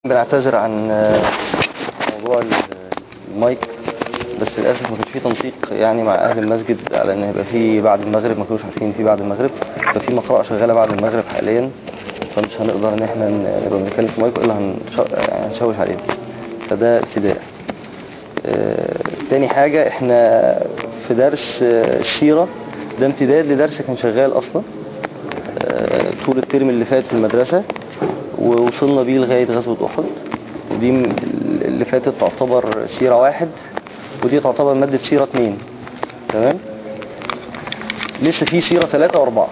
بنعتذر عن موضوع المايك بس للأسف ما كانش فيه تنسيق يعني مع أهل المسجد على إن يبقى فيه بعد المغرب ما كانوش عارفين فيه بعد المغرب ففي مقرأة شغالة بعد المغرب حاليا فمش هنقدر إن احنا نبقى بنتكلم في مايك إلا هنش- يعني هنشوش عليه فده ابتداء آه، تاني حاجة احنا في درس آه، السيرة ده امتداد لدرس كان شغال أصلا آه، طول الترم اللي فات في المدرسة ووصلنا بيه لغاية غزوة أحد ودي م- اللي فاتت تعتبر سيرة واحد ودي تعتبر مادة سيرة اتنين تمام لسه في سيرة ثلاثة واربعة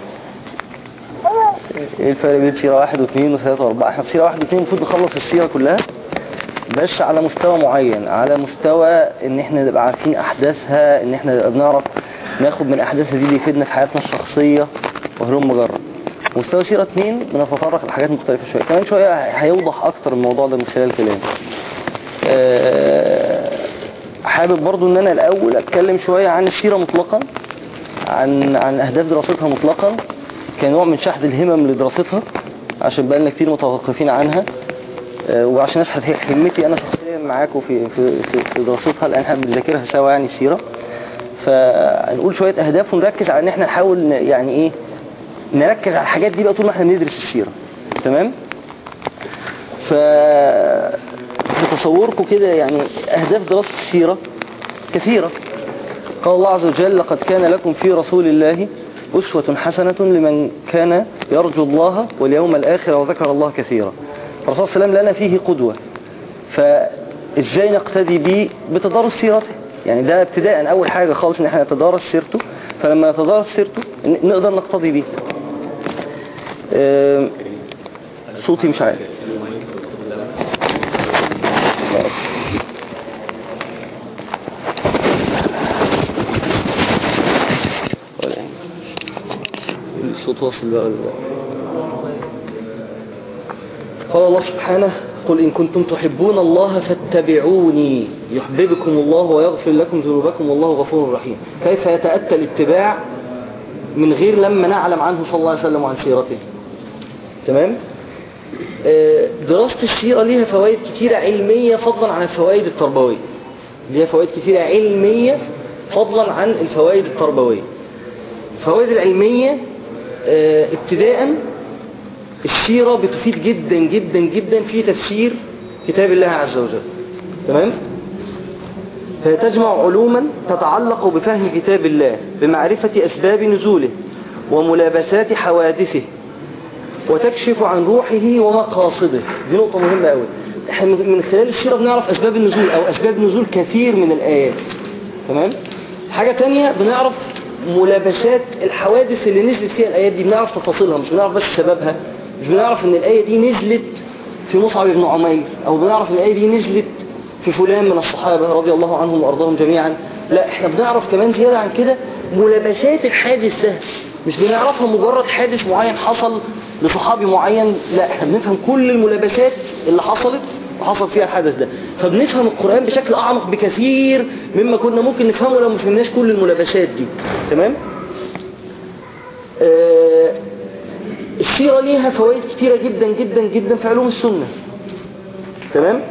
ايه الفرق بين سيرة واحد واثنين وثلاثة واربعة احنا في سيرة واحد واثنين المفروض نخلص السيرة كلها بس على مستوى معين على مستوى ان احنا نبقى عارفين احداثها ان احنا نبقى بنعرف ناخد من احداثها دي اللي يفيدنا في حياتنا الشخصية وهلوم مجرد مستوى سيرة اتنين بنتطرق لحاجات مختلفة شوية كمان شوية هيوضح اكتر الموضوع ده من خلال كلامي أه حابب برضو ان انا الاول اتكلم شوية عن السيرة مطلقا عن عن اهداف دراستها مطلقا كنوع من شحذ الهمم لدراستها عشان بقالنا كتير متوقفين عنها آه، وعشان اشحذ همتي انا شخصيا معاكم في في في, في دراستها لان احنا بنذاكرها سوا يعني السيره فنقول شويه اهداف ونركز على ان احنا نحاول ن- يعني ايه نركز على الحاجات دي بقى طول ما احنا بندرس السيره تمام ف بتصوركم كده يعني اهداف دراسه السيره كثيره قال الله عز وجل لقد كان لكم في رسول الله أسوة حسنة لمن كان يرجو الله واليوم الآخر وذكر الله كثيرا الرسول صلى الله عليه وسلم لنا فيه قدوة فإزاي نقتدي به بتدارس سيرته يعني ده ابتداء أول حاجة خالص إن احنا نتدارس سيرته فلما نتدارس سيرته ن- نقدر نقتدي به آم، صوتي مش عارف ولا إيه؟ الصوت واصل بقى ولا لا؟ قال الله سبحانه قل إن كنتم تحبون الله فاتبعوني يحببكم الله ويغفر لكم ذنوبكم والله غفور رحيم كيف يتأتى الاتباع من غير لما نعلم عنه صلى الله عليه وسلم وعن سيرته تمام آه، دراسة السيرة ليها فوائد كتيرة علمية فضلا عن الفوائد التربوية ليها فوائد كتيرة علمية فضلا عن الفوائد التربوية الفوائد العلمية آه، ابتداء السيرة بتفيد جدا جدا جدا في تفسير كتاب الله عز وجل تمام فهي تجمع علوما تتعلق بفهم كتاب الله بمعرفة أسباب نزوله وملابسات حوادثه وتكشف عن روحه ومقاصده دي نقطة مهمة قوي احنا من خلال السيرة بنعرف أسباب النزول أو أسباب نزول كثير من الآيات تمام حاجة تانية بنعرف ملابسات الحوادث اللي نزلت فيها الآيات دي بنعرف تفاصيلها مش بنعرف بس سببها مش بنعرف ان الآية دي نزلت في مصعب بن عمير أو بنعرف ان الآية دي نزلت في فلان من الصحابة رضي الله عنهم وأرضاهم جميعا لا احنا بنعرف كمان زيادة عن كده ملابسات الحادث ده مش بنعرفها مجرد حادث معين حصل لصحابي معين لا احنا بنفهم كل الملابسات اللي حصلت وحصل فيها الحدث ده فبنفهم القرآن بشكل أعمق بكثير مما كنا ممكن نفهمه لو ما فهمناش كل الملابسات دي تمام آه السيرة ليها فوائد كتيرة جدا جدا جدا في علوم السنة تمام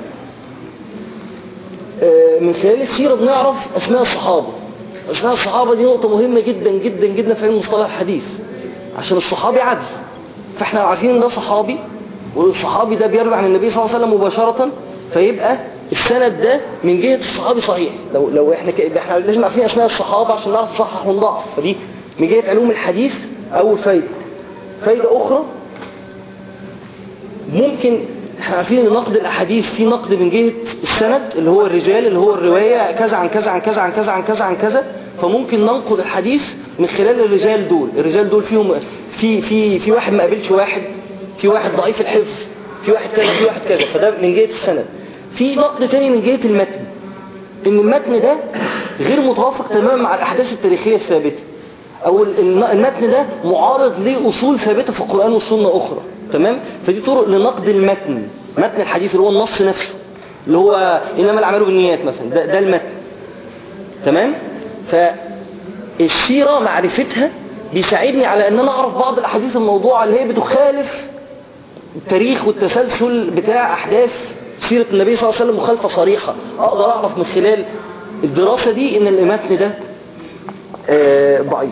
آه من خلال السيرة بنعرف أسماء الصحابة أسماء الصحابة دي نقطة مهمة جدا جدا جدا في علم مصطلح الحديث عشان الصحابي عدل فاحنا عارفين ان ده صحابي والصحابي ده بيروي عن النبي صلى الله عليه وسلم مباشرة فيبقى السند ده من جهة الصحابي صحيح لو لو احنا ك... احنا لازم عارفين اسماء الصحابة عشان نعرف نصحح ونضعف فدي من جهة علوم الحديث اول فايدة فايدة اخرى ممكن احنا عارفين ان نقد الاحاديث في نقد من جهة السند اللي هو الرجال اللي هو الرواية كذا عن كذا عن كذا عن كذا عن كذا عن كذا فممكن ننقد الحديث من خلال الرجال دول الرجال دول فيهم في في في واحد ما قابلش واحد في واحد ضعيف الحفظ في واحد كذا في واحد كذا فده من جهة السند في نقد تاني من جهة المتن ان المتن ده غير متوافق تماما مع الاحداث التاريخية الثابتة او الم- المتن ده معارض لأصول ثابتة في القرآن والسنة اخرى تمام فدي طرق لنقد المتن متن الحديث اللي هو النص نفسه اللي هو انما الاعمال بالنيات مثلا ده, ده المتن تمام فالسيرة معرفتها بيساعدني على ان انا اعرف بعض الاحاديث الموضوعة اللي هي بتخالف التاريخ والتسلسل بتاع أحداث سيرة النبي صلى الله عليه وسلم مخالفة صريحة أقدر أعرف من خلال الدراسة دي إن المتن ده آه، ضعيف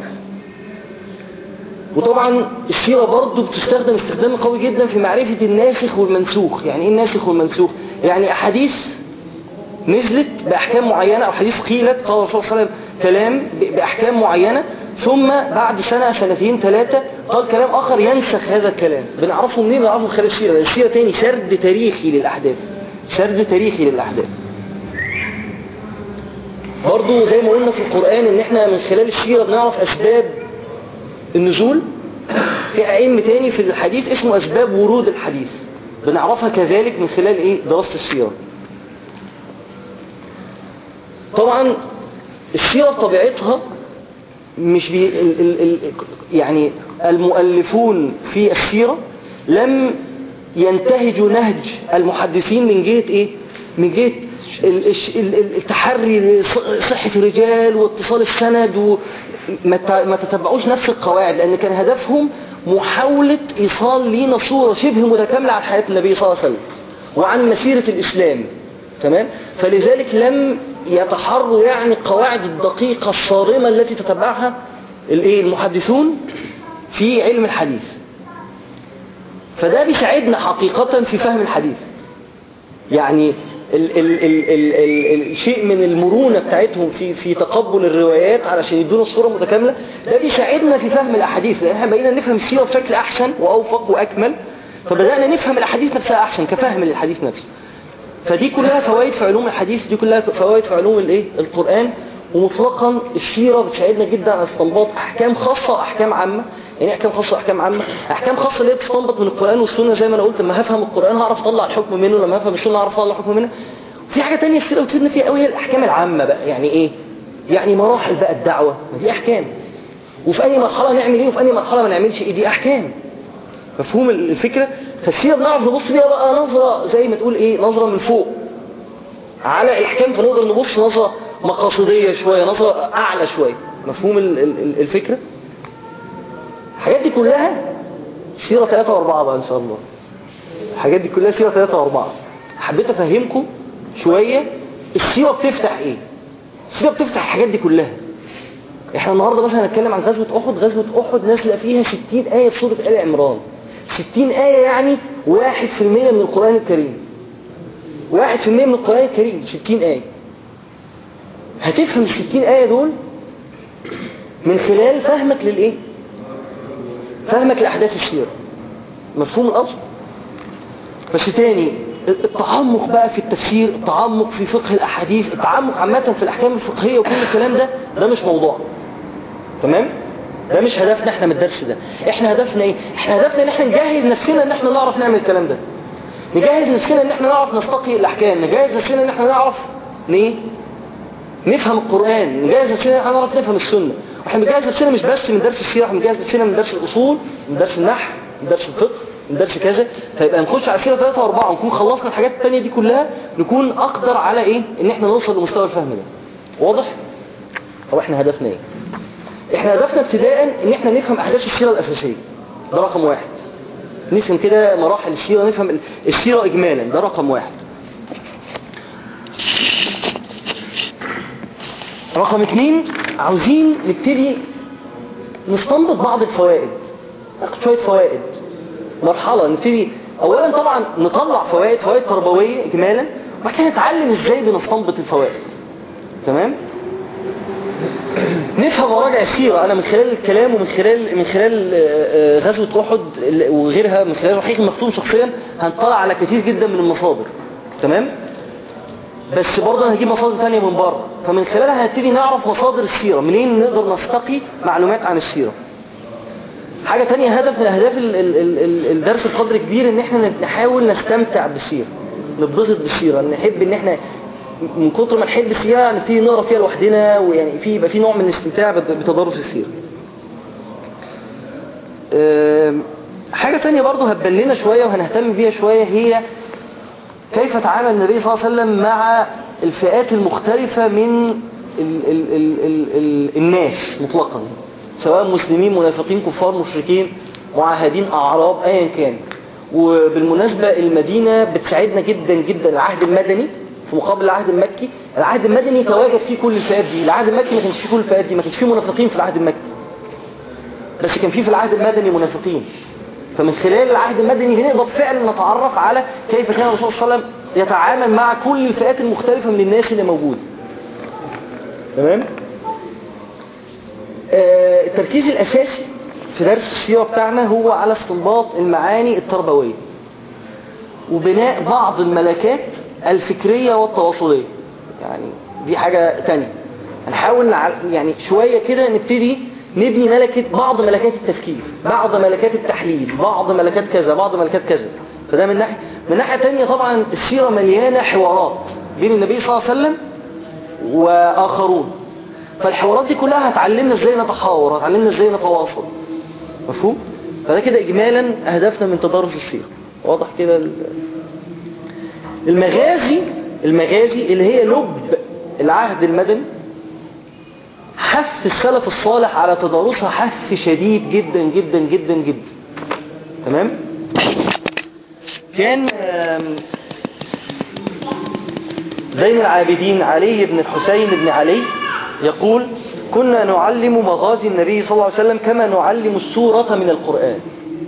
وطبعا السيرة برضو بتستخدم استخدام قوي جدا في معرفة الناسخ والمنسوخ يعني ايه الناسخ والمنسوخ يعني أحاديث نزلت بأحكام معينة أو حديث قيلت قال الرسول صلى الله عليه وسلم كلام ب- بأحكام معينة ثم بعد سنة سنتين ثلاثة قال كلام آخر ينسخ هذا الكلام بنعرفه منين بنعرفه من خلال السيرة السيرة تاني سرد تاريخي للأحداث سرد تاريخي للأحداث برضو زي ما قلنا في القرآن ان احنا من خلال السيرة بنعرف أسباب النزول في علم تاني في الحديث اسمه أسباب ورود الحديث بنعرفها كذلك من خلال ايه دراسة السيرة طبعا السيرة بطبيعتها مش بي ال ال ال يعني المؤلفون في السيرة لم ينتهجوا نهج المحدثين من جهة ايه من جهة ال- الش- ال- ال- التحري لص- صحة الرجال واتصال السند وما ت- ما تتبعوش نفس القواعد لأن كان هدفهم محاولة إيصال لينا صورة شبه متكاملة عن حياة النبي صلى الله عليه وسلم وعن مسيرة الإسلام تمام فلذلك لم يتحروا يعني القواعد الدقيقة الصارمة التي تتبعها الايه المحدثون في علم الحديث فده بيساعدنا حقيقة في فهم الحديث يعني ال ال ال ال ال الشيء من المرونة بتاعتهم في في تقبل الروايات علشان يدونا الصورة متكاملة ده بيساعدنا في فهم الأحاديث لأن احنا بقينا نفهم السيرة بشكل أحسن وأوفق وأكمل فبدأنا نفهم الأحاديث نفسها أحسن كفهم للحديث نفسه فدي كلها فوائد في علوم الحديث دي كلها فوائد في علوم الايه القرآن ومطلقا السيرة بتساعدنا جدا على استنباط احكام خاصة واحكام عامة يعني احكام خاصة واحكام عامة احكام خاصة اللي هي بتستنبط من القرآن والسنة زي ما انا قلت لما هفهم القرآن هعرف اطلع الحكم منه لما هفهم السنة هعرف اطلع الحكم منه في حاجة تانية السيرة بتفيدنا فيها قوي هي الاحكام العامة بقى يعني ايه يعني مراحل بقى الدعوة ما دي احكام وفي اي مرحلة نعمل ايه وفي اي مرحلة ما نعملش ايه دي احكام مفهوم الفكرة فالسيرة بنعرف نبص بيها بقى نظرة زي ما تقول ايه نظرة من فوق على الأحكام فنقدر نبص نظرة مقاصدية شوية نظرة أعلى شوية مفهوم ال- ال- الفكرة الحاجات دي كلها سيرة ثلاثة واربعة بقى إن شاء الله الحاجات دي كلها سيرة ثلاثة واربعة حبيت أفهمكم شوية السيرة بتفتح إيه السيرة بتفتح الحاجات دي كلها احنا النهاردة مثلا هنتكلم عن غزوة أحد غزوة أحد نازلة فيها 60 آية في سورة آل عمران 60 آية يعني واحد في المية من القرآن الكريم واحد في المية من القرآن الكريم 60 آية هتفهم ال 60 آية دول من خلال فهمك للإيه فهمك لأحداث السيرة مفهوم الأصل بس تاني التعمق بقى في التفسير التعمق في فقه الأحاديث التعمق عامة في الأحكام الفقهية وكل الكلام ده ده مش موضوع تمام ده مش هدفنا احنا من الدرس ده احنا هدفنا ايه احنا هدفنا ان احنا نجهز نفسنا ان احنا نعرف نعمل الكلام ده نجهز نفسنا ان احنا نعرف نستقي الاحكام نجهز نفسنا ان احنا نعرف ايه نفهم القرآن نجهز نفسنا ان احنا نعرف نفهم السنة واحنا بنجهز نفسنا مش بس من درس السيرة احنا بنجهز نفسنا من درس الاصول من درس النحو من درس الفقه من درس كذا فيبقى نخش على السيرة 3 و4 ونكون خلصنا الحاجات التانية دي كلها نكون اقدر على ايه ان احنا نوصل لمستوى الفهم ده واضح طب احنا هدفنا ايه احنا هدفنا ابتداء ان احنا نفهم احداث السيرة الاساسية ده رقم واحد نفهم كده مراحل السيرة نفهم السيرة اجمالا ده رقم واحد رقم اتنين عاوزين نبتدي نستنبط بعض الفوائد ناخد شوية فوائد مرحلة نبتدي اولا طبعا نطلع فوائد فوائد تربوية اجمالا وبعد كده نتعلم ازاي بنستنبط الفوائد تمام نفهم مراجع السيرة أنا من خلال الكلام ومن خلال من خلال آه، آه، غزوة أحد وغيرها من خلال رحيق المختوم شخصيا هنطلع على كثير جدا من المصادر تمام بس برضه هنجيب مصادر تانية من بره فمن خلالها هنبتدي نعرف مصادر السيرة منين نقدر نستقي معلومات عن السيرة حاجة تانية هدف من أهداف ال- ال- ال- ال- الدرس بقدر كبير إن احنا نحاول نستمتع بالسيرة نتبسط بالسيرة نحب إن احنا من كتر ما نحب السيرة نبتدي نقرا فيها لوحدنا ويعني في يبقى في نوع من الاستمتاع بت- بتدرس السيرة. أم، حاجة تانية برضه هتبان لنا شوية وهنهتم بيها شوية هي كيف تعامل النبي صلى الله عليه وسلم مع الفئات المختلفة من ال ال ال ال ال الناس مطلقا سواء مسلمين منافقين كفار مشركين معاهدين أعراب أيا كان وبالمناسبة المدينة بتساعدنا جدا جدا العهد المدني في مقابل العهد المكي العهد المدني تواجد فيه كل الفئات دي العهد المكي ما كانش فيه كل الفئات دي ما كانش فيه منافقين في العهد المكي بس كان فيه في العهد المدني منافقين فمن خلال العهد المدني بنقدر فعلا نتعرف على كيف كان الرسول صلى الله عليه وسلم يتعامل مع كل الفئات المختلفة من الناس اللي موجودة تمام آه التركيز الأساسي في درس السيرة بتاعنا هو على استنباط المعاني التربوية وبناء بعض الملكات الفكرية والتواصلية يعني دي حاجة تانية هنحاول نع... يعني شوية كده نبتدي نبني ملكة بعض ملكات التفكير بعض ملكات التحليل بعض ملكات كذا بعض ملكات كذا فده من ناحية من ناحية تانية طبعا السيرة مليانة حوارات بين النبي صلى الله عليه وسلم وآخرون فالحوارات دي كلها هتعلمنا ازاي نتحاور هتعلمنا ازاي نتواصل مفهوم؟ فده كده إجمالا أهدافنا من تدرس السيرة واضح كده المغازي المغازي اللي هي لب العهد المدني حث السلف الصالح على تدارسها حث شديد جدا جدا جدا جدا تمام كان زين العابدين علي بن الحسين بن علي يقول كنا نعلم مغازي النبي صلى الله عليه وسلم كما نعلم السورة من القرآن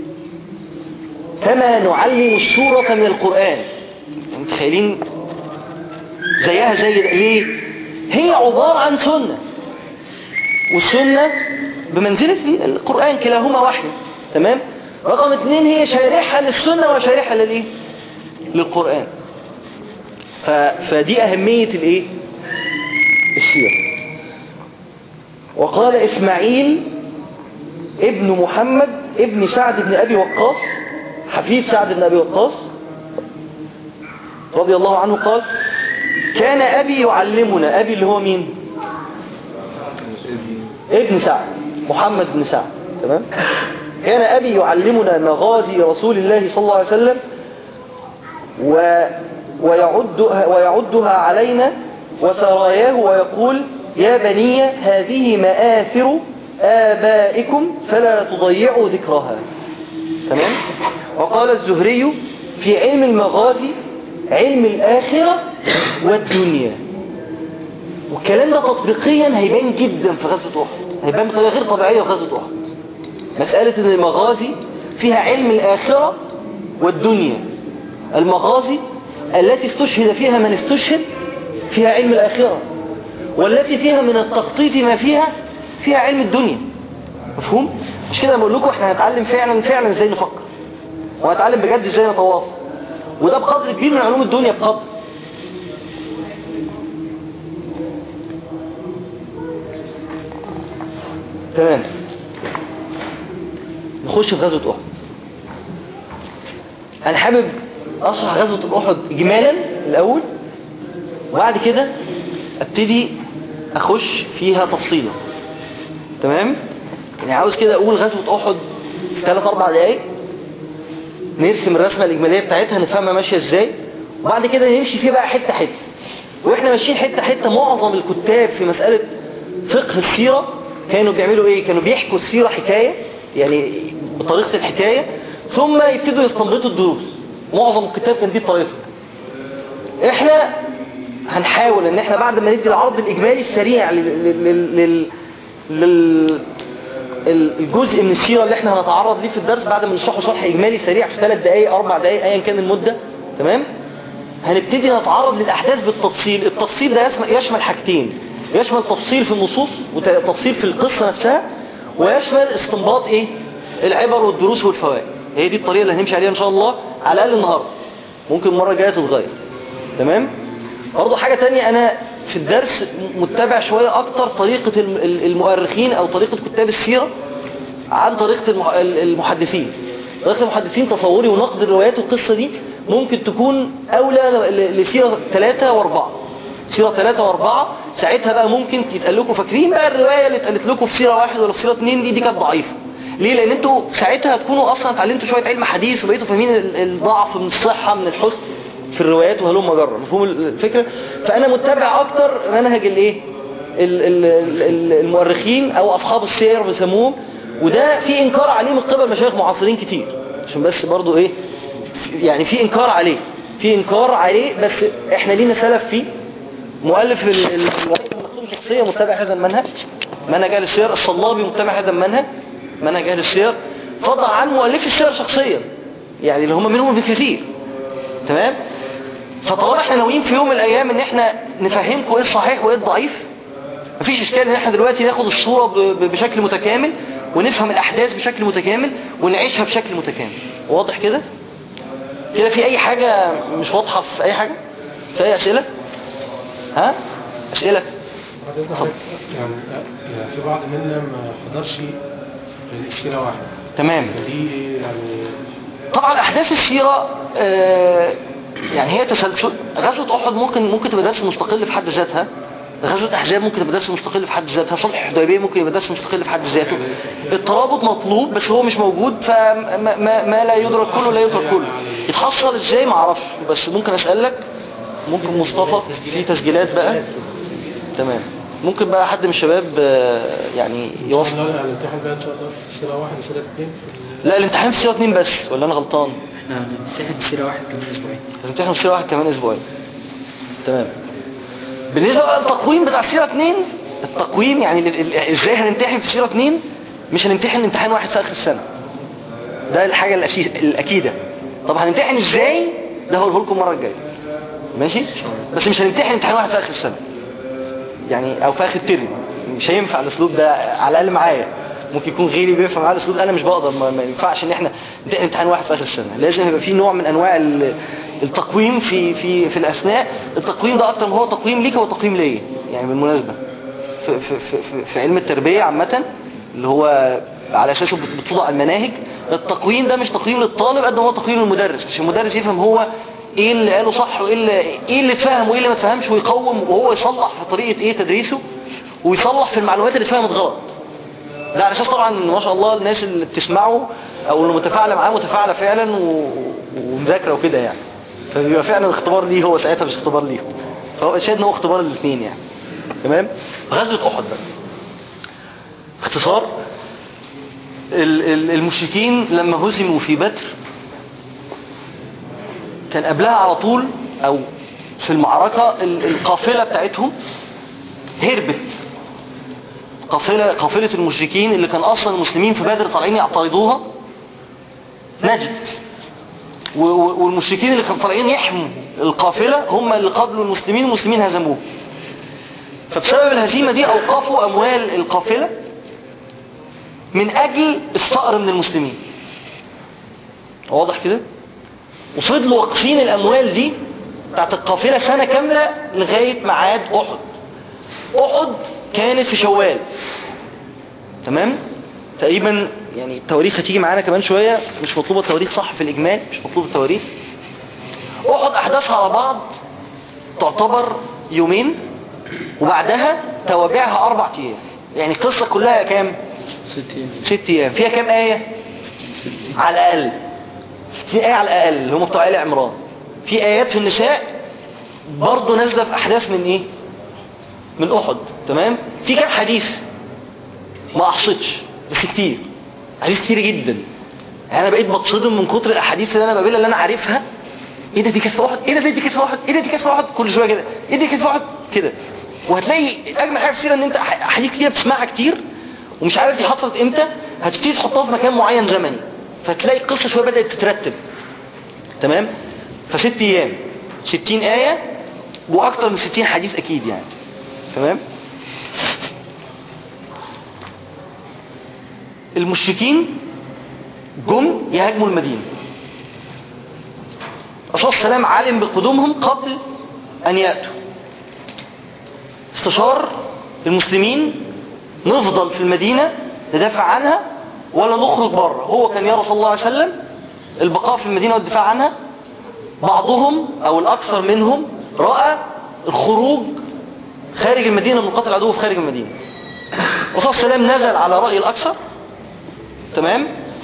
كما نعلم السورة من القرآن متخيلين زيها زي ليه هي عبارة عن سنة والسنة بمنزلة القرآن كلاهما وحي تمام رقم اثنين هي شارحة للسنة وشارحة للايه للقرآن ف... فدي أهمية الايه السيرة وقال إسماعيل ابن محمد ابن سعد بن أبي وقاص حفيد سعد بن أبي وقاص رضي الله عنه قال كان أبي يعلمنا أبي اللي هو مين ابن سعد محمد بن سعد تمام كان أبي يعلمنا مغازي رسول الله صلى الله عليه وسلم و ويعدها, ويعدها علينا وسراياه ويقول يا بني هذه مآثر آبائكم فلا تضيعوا ذكرها تمام وقال الزهري في علم المغازي علم الآخرة والدنيا والكلام ده تطبيقيا هيبان جدا في غزوة أحد هيبان بطريقة غير طبيعية في غزوة أحد مسألة ان المغازي فيها علم الآخرة والدنيا المغازي التي استشهد فيها من استشهد فيها علم الآخرة والتي فيها من التخطيط ما فيها فيها علم الدنيا مفهوم؟ مش كده بقول لكم احنا هنتعلم فعلا فعلا ازاي نفكر وهنتعلم بجد ازاي نتواصل وده بقدر كبير من علوم الدنيا بقدر تمام نخش في غزوة أحد أنا حابب أشرح غزوة أحد إجمالا الأول وبعد كده أبتدي أخش فيها تفصيلا تمام يعني عاوز كده أقول غزوة أحد في 3 4 دقايق نرسم الرسمة الإجمالية بتاعتها نفهمها ماشية إزاي وبعد كده نمشي فيها بقى حتة حتة وإحنا ماشيين حتة حتة معظم الكتاب في مسألة فقه السيرة كانوا بيعملوا إيه كانوا بيحكوا السيرة حكاية يعني بطريقة الحكاية ثم يبتدوا يستنبطوا الدروس معظم الكتاب كان دي طريقته احنا هنحاول ان احنا بعد ما ندي العرض الاجمالي السريع لل... لل... لل... لل... الجزء من السيرة اللي احنا هنتعرض ليه في الدرس بعد ما نشرحه شرح اجمالي سريع في ثلاث دقائق اربع دقائق ايا كان المدة تمام هنبتدي نتعرض للاحداث بالتفصيل التفصيل ده يشمل, يشمل حاجتين يشمل تفصيل في النصوص وتفصيل في القصة نفسها ويشمل استنباط ايه العبر والدروس والفوائد هي دي الطريقة اللي هنمشي عليها ان شاء الله على الاقل النهاردة ممكن المرة الجاية تتغير تمام برضه حاجة تانية انا في الدرس متبع شوية اكتر طريقة المؤرخين او طريقة كتاب السيرة عن طريقة المحدثين طريقة المحدثين تصوري ونقد الروايات والقصة دي ممكن تكون اولى لسيرة ثلاثة واربعة سيرة ثلاثة واربعة ساعتها بقى ممكن يتقال لكم فاكرين بقى الرواية اللي اتقالت لكم في سيرة واحد ولا في سيرة اتنين دي دي كانت ضعيفة ليه لان انتوا ساعتها هتكونوا اصلا اتعلمتوا شوية علم حديث وبقيتوا فاهمين الضعف من الصحة من الحسن في الروايات وهلوم مجرة مفهوم الفكرة فانا متبع اكتر منهج الايه المؤرخين او اصحاب السير بيسموهم وده في انكار عليه من قبل مشايخ معاصرين كتير عشان بس برضو ايه يعني في انكار عليه في انكار عليه بس احنا لينا سلف فيه مؤلف ال- ال- الوحيد المكتوب شخصية متبع هذا المنهج منهج اهل السير الصلابي متبع هذا المنهج منهج اهل السير فضل عن مؤلف السير شخصيا يعني اللي هم منهم بكثير تمام فطالما احنا ناويين في يوم من الايام ان احنا نفهمكم ايه الصحيح وايه الضعيف مفيش اشكال ان احنا دلوقتي ناخد الصورة ب- ب- بشكل متكامل ونفهم الاحداث بشكل متكامل ونعيشها بشكل متكامل واضح كده كده في اي حاجة مش واضحة في اي حاجة في اي اسئلة ها اسئلة بعدين حضرتك يعني يعني في بعض منا ما حضرش السيرة واحدة تمام فدي يعني طبعا احداث السيرة آه، يعني هي تسلسل غزوة احد ممكن ممكن تبقى درس مستقل في حد ذاتها غزوة احزاب ممكن تبقى درس مستقل في حد ذاتها صلح الحديبية ممكن يبقى درس مستقل في حد ذاته الترابط مطلوب بس هو مش موجود فما ما, ما لا يدرك كله لا يترك كله يتحصل ازاي ما اعرفش بس ممكن اسألك ممكن مصطفى في تسجيلات بقى تمام ممكن بقى حد من الشباب آه، يعني يوصل ان شاء الله هنمتحن بقى ان شاء الله في سيرة واحد وسيرة اثنين في لا الامتحان في سيرة اتنين بس ولا انا غلطان احنا هنمتحن سيرة واحد كمان اسبوعين لازم تحن سيرة واحد كمان اسبوعين تمام بالنسبة بقى للتقويم بتاع سيرة اتنين التقويم يعني ال- ال- ازاي هنمتحن في سيرة اتنين مش هنمتحن امتحان واحد في اخر السنة ده الحاجة الأسيس الأكيدة طب هنمتحن ازاي ده هقوله لكم المرة الجاية ماشي بس مش هنمتحن امتحان واحد في اخر السنة يعني او في اخر الترم مش هينفع الاسلوب ده على الاقل معايا ممكن يكون غيري بيفهم معايا الاسلوب ده انا مش بقدر ما, ما ينفعش ان احنا نمتحن امتحان واحد في اخر السنه لازم يبقى في نوع من انواع ال- التقويم في في في الاثناء التقويم ده اكتر ما هو تقويم ليك هو تقويم ليا يعني بالمناسبه في في في, في, في علم التربيه عامه اللي هو على اساسه بت- بتوضع المناهج التقويم ده مش تقييم للطالب قد ما هو تقييم للمدرس عشان المدرس يفهم هو ايه اللي قاله صح وايه اللي ايه اللي اتفهم وايه اللي ما اتفهمش ويقوم وهو يصلح في طريقه ايه تدريسه ويصلح في المعلومات اللي اتفهمت غلط ده على اساس طبعا إن ما شاء الله الناس اللي بتسمعه او اللي متفاعله معاه متفاعله فعلا و... ومذاكره وكده يعني فبيبقى فعلا اختبار ليه هو ساعتها مش اختبار ليهم فهو شاهد ان هو اختبار الاثنين يعني تمام غزوه احد بقى باختصار ال- ال- المشركين لما هزموا في بدر كان قبلها على طول او في المعركة ال- القافلة بتاعتهم هربت قافلة, قافلة المشركين اللي كان اصلا المسلمين في بدر طالعين يعترضوها نجت و- و- والمشركين اللي كانوا طالعين يحموا القافلة هم اللي قابلوا المسلمين والمسلمين هزموهم فبسبب الهزيمة دي اوقفوا اموال القافلة من اجل الثأر من المسلمين واضح كده وفضلوا واقفين الاموال دي بتاعت القافلة سنة كاملة لغاية معاد احد احد كانت في شوال تمام تقريبا يعني التواريخ هتيجي معانا كمان شوية مش مطلوبة التواريخ صح في الاجمال مش مطلوب التواريخ احد احداثها على بعض تعتبر يومين وبعدها توابعها اربع ايام يعني القصة كلها كام ست ايام ست ايام فيها كام آية على الاقل في آية على الاقل اللي هم بتوع آل عمران في آيات في النساء برضه نازلة في احداث من ايه من احد تمام في كام حديث ما احصتش بس كتير حديث كتير جدا يعني انا بقيت بتصدم من كتر الاحاديث اللي انا بقابلها اللي انا عارفها ايه ده دي كانت في احد ايه ده دي كانت في احد ايه ده دي كانت في احد كل شويه كده ايه دي كانت في احد كده وهتلاقي اجمل حاجه في السيره ان انت أح- احاديث كتير بتسمعها كتير ومش عارف دي حصلت امتى هتبتدي تحطها في مكان معين زمني فتلاقي القصه شويه بدات تترتب تمام فست ايام 60 ايه واكتر من 60 حديث اكيد يعني تمام المشركين جم يهاجموا المدينه الرسول صلى الله عليه وسلم علم بقدومهم قبل ان ياتوا استشار المسلمين نفضل في المدينة ندافع عنها ولا نخرج بره هو كان يرى صلى الله عليه وسلم البقاء في المدينة والدفاع عنها بعضهم او الاكثر منهم رأى الخروج خارج المدينة من قتل العدو في خارج المدينة الرسول صلى الله عليه وسلم نزل على رأي الاكثر تمام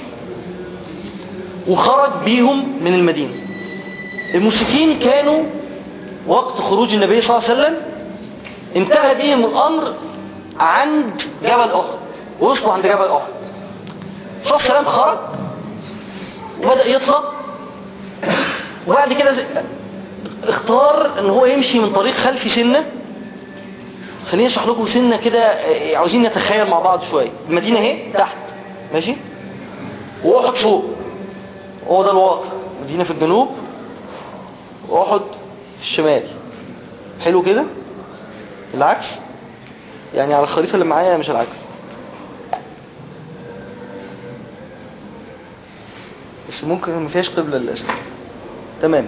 وخرج بيهم من المدينة المشركين كانوا وقت خروج النبي صلى الله عليه وسلم انتهى بهم الامر عند جبل احد وصلوا عند جبل احد صلى الله عليه وسلم خرج وبدأ يطلع وبعد كده ز- اختار ان هو يمشي من طريق خلفي سنة خليني اشرح لكم سنة كده اه، عاوزين نتخيل مع بعض شوية المدينة اهي تحت ماشي واحد فوق هو ده الواقع مدينة في الجنوب واحد في الشمال حلو كده العكس يعني على الخريطة اللي معايا مش العكس بس ممكن ما فيهاش قبلة للأسف تمام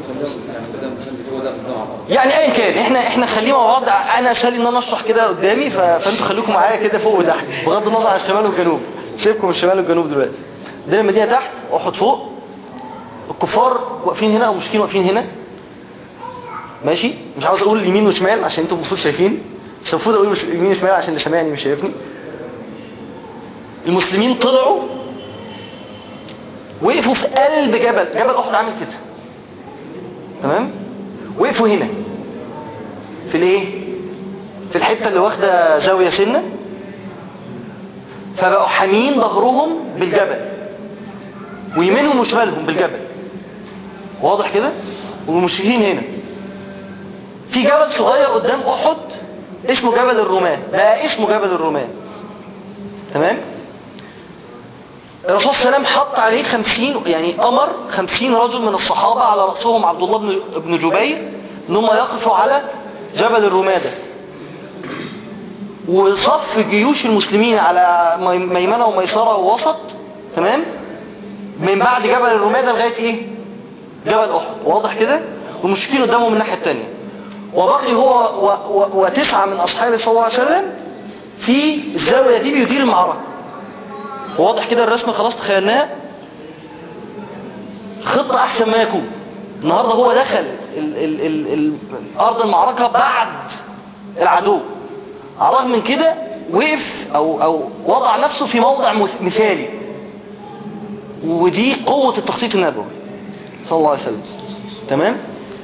يعني ايا كان احنا احنا خليه مع بعض انا اسهل ان انا اشرح كده قدامي ف... فانتوا خليكم معايا كده فوق وتحت بغض النظر عن الشمال والجنوب سيبكم من الشمال والجنوب دلوقتي دي المدينه تحت احد فوق الكفار واقفين هنا او مشركين واقفين هنا ماشي مش عاوز اقول يمين وشمال عشان انتوا المفروض شايفين مش المفروض اقول مش يمين وشمال عشان اللي سامعني مش شايفني المسلمين طلعوا وقفوا في قلب جبل جبل احد عامل كده تمام وقفوا هنا في الايه في الحته اللي واخده زاويه سنه فبقوا حامين ظهرهم بالجبل ويمينهم وشمالهم بالجبل واضح كده والمشركين هنا في جبل صغير قدام احد اسمه جبل الرومان بقى اسمه جبل الرومان تمام الرسول صلى الله عليه وسلم حط عليه خمسين يعني امر خمسين رجل من الصحابة على رأسهم عبد الله بن- بن جبير انهم يقفوا على جبل الرمادة وصف جيوش المسلمين على مي- ميمنة وميسرة ووسط تمام من بعد جبل الرمادة لغاية ايه جبل احد واضح كده والمشركين قدامهم من الناحية التانية وبقي هو و- و- وتسعة من اصحابه صلى الله عليه وسلم في الزاوية دي بيدير المعركة واضح كده الرسمة خلاص تخيلناها خطة احسن ما يكون النهاردة هو دخل ال ال ال ال ارض المعركة بعد العدو على الرغم من كده وقف او او وضع نفسه في موضع مث- مثالي ودي قوة التخطيط النبوي صلى الله عليه وسلم تمام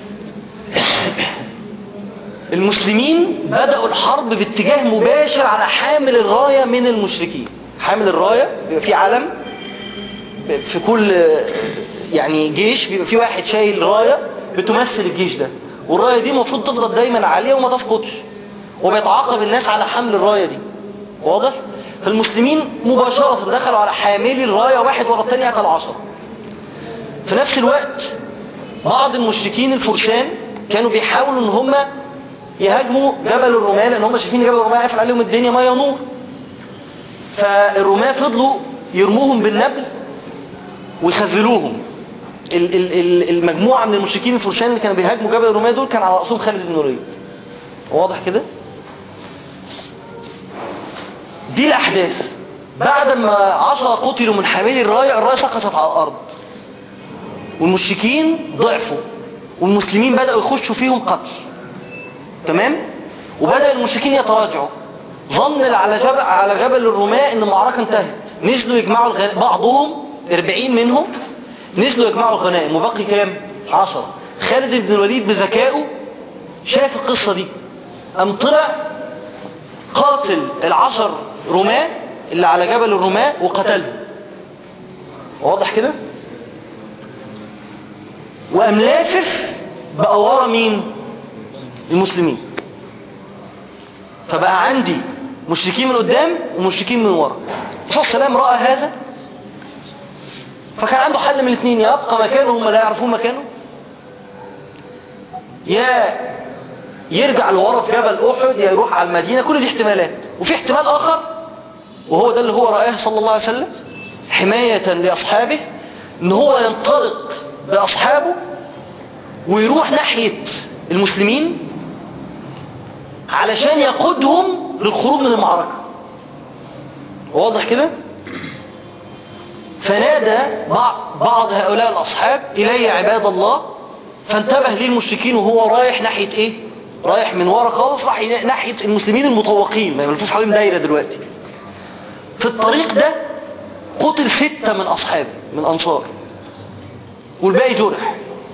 المسلمين بدأوا الحرب باتجاه مباشر على حامل الراية من المشركين حامل الراية بيبقى في علم في كل يعني جيش بيبقى في واحد شايل راية بتمثل الجيش ده والراية دي المفروض تفضل دايما عالية وما تسقطش وبيتعاقب الناس على حمل الراية دي واضح؟ فالمسلمين مباشرة دخلوا على حاملي الراية واحد ورا التاني قتل عشرة في نفس الوقت بعض المشركين الفرسان كانوا بيحاولوا ان هم يهاجموا جبل الرومان لان هم شايفين جبل الرومان قافل عليهم الدنيا ميه ونور فالرومان فضلوا يرموهم بالنبل ويخذلوهم ال- ال- ال- المجموعة من المشركين الفرسان اللي كانوا بيهاجموا جبل الرومان دول كان على رأسهم خالد بن الوليد واضح كده دي الأحداث بعد ما عشرة قتلوا من حاملي الراية الراية سقطت على الأرض والمشركين ضعفوا والمسلمين بدأوا يخشوا فيهم قتل تمام وبدأ المشركين يتراجعوا ظن على جبل على جبل الرماة ان المعركة انتهت نزلوا يجمعوا الغنائم بعضهم 40 منهم نزلوا يجمعوا الغنائم وبقي كام 10 خالد بن الوليد بذكائه شاف القصة دي قام طلع قاتل العشر رماة اللي على جبل الرماة وقتلهم واضح كده وقام لافف بقى ورا مين المسلمين فبقى عندي مشركين من قدام ومشركين من ورا الرسول صلى الله عليه وسلم رأى هذا فكان عنده حل من الاثنين يا يبقى مكانه هم لا يعرفون مكانه يا يرجع لورا في جبل احد يا يروح على المدينه كل دي احتمالات وفي احتمال اخر وهو ده اللي هو رآه صلى الله عليه وسلم حماية لأصحابه ان هو ينطلق بأصحابه ويروح ناحية المسلمين علشان يقودهم للخروج من المعركة واضح كده فنادى بعض- بعض هؤلاء الأصحاب إلي عباد الله فانتبه ليه المشركين وهو رايح ناحية ايه رايح من ورا خالص راح ينا- ناحية المسلمين المطوقين ما يملكوش حواليهم دايرة دلوقتي في الطريق ده قتل ستة من أصحابه من أنصار والباقي جرح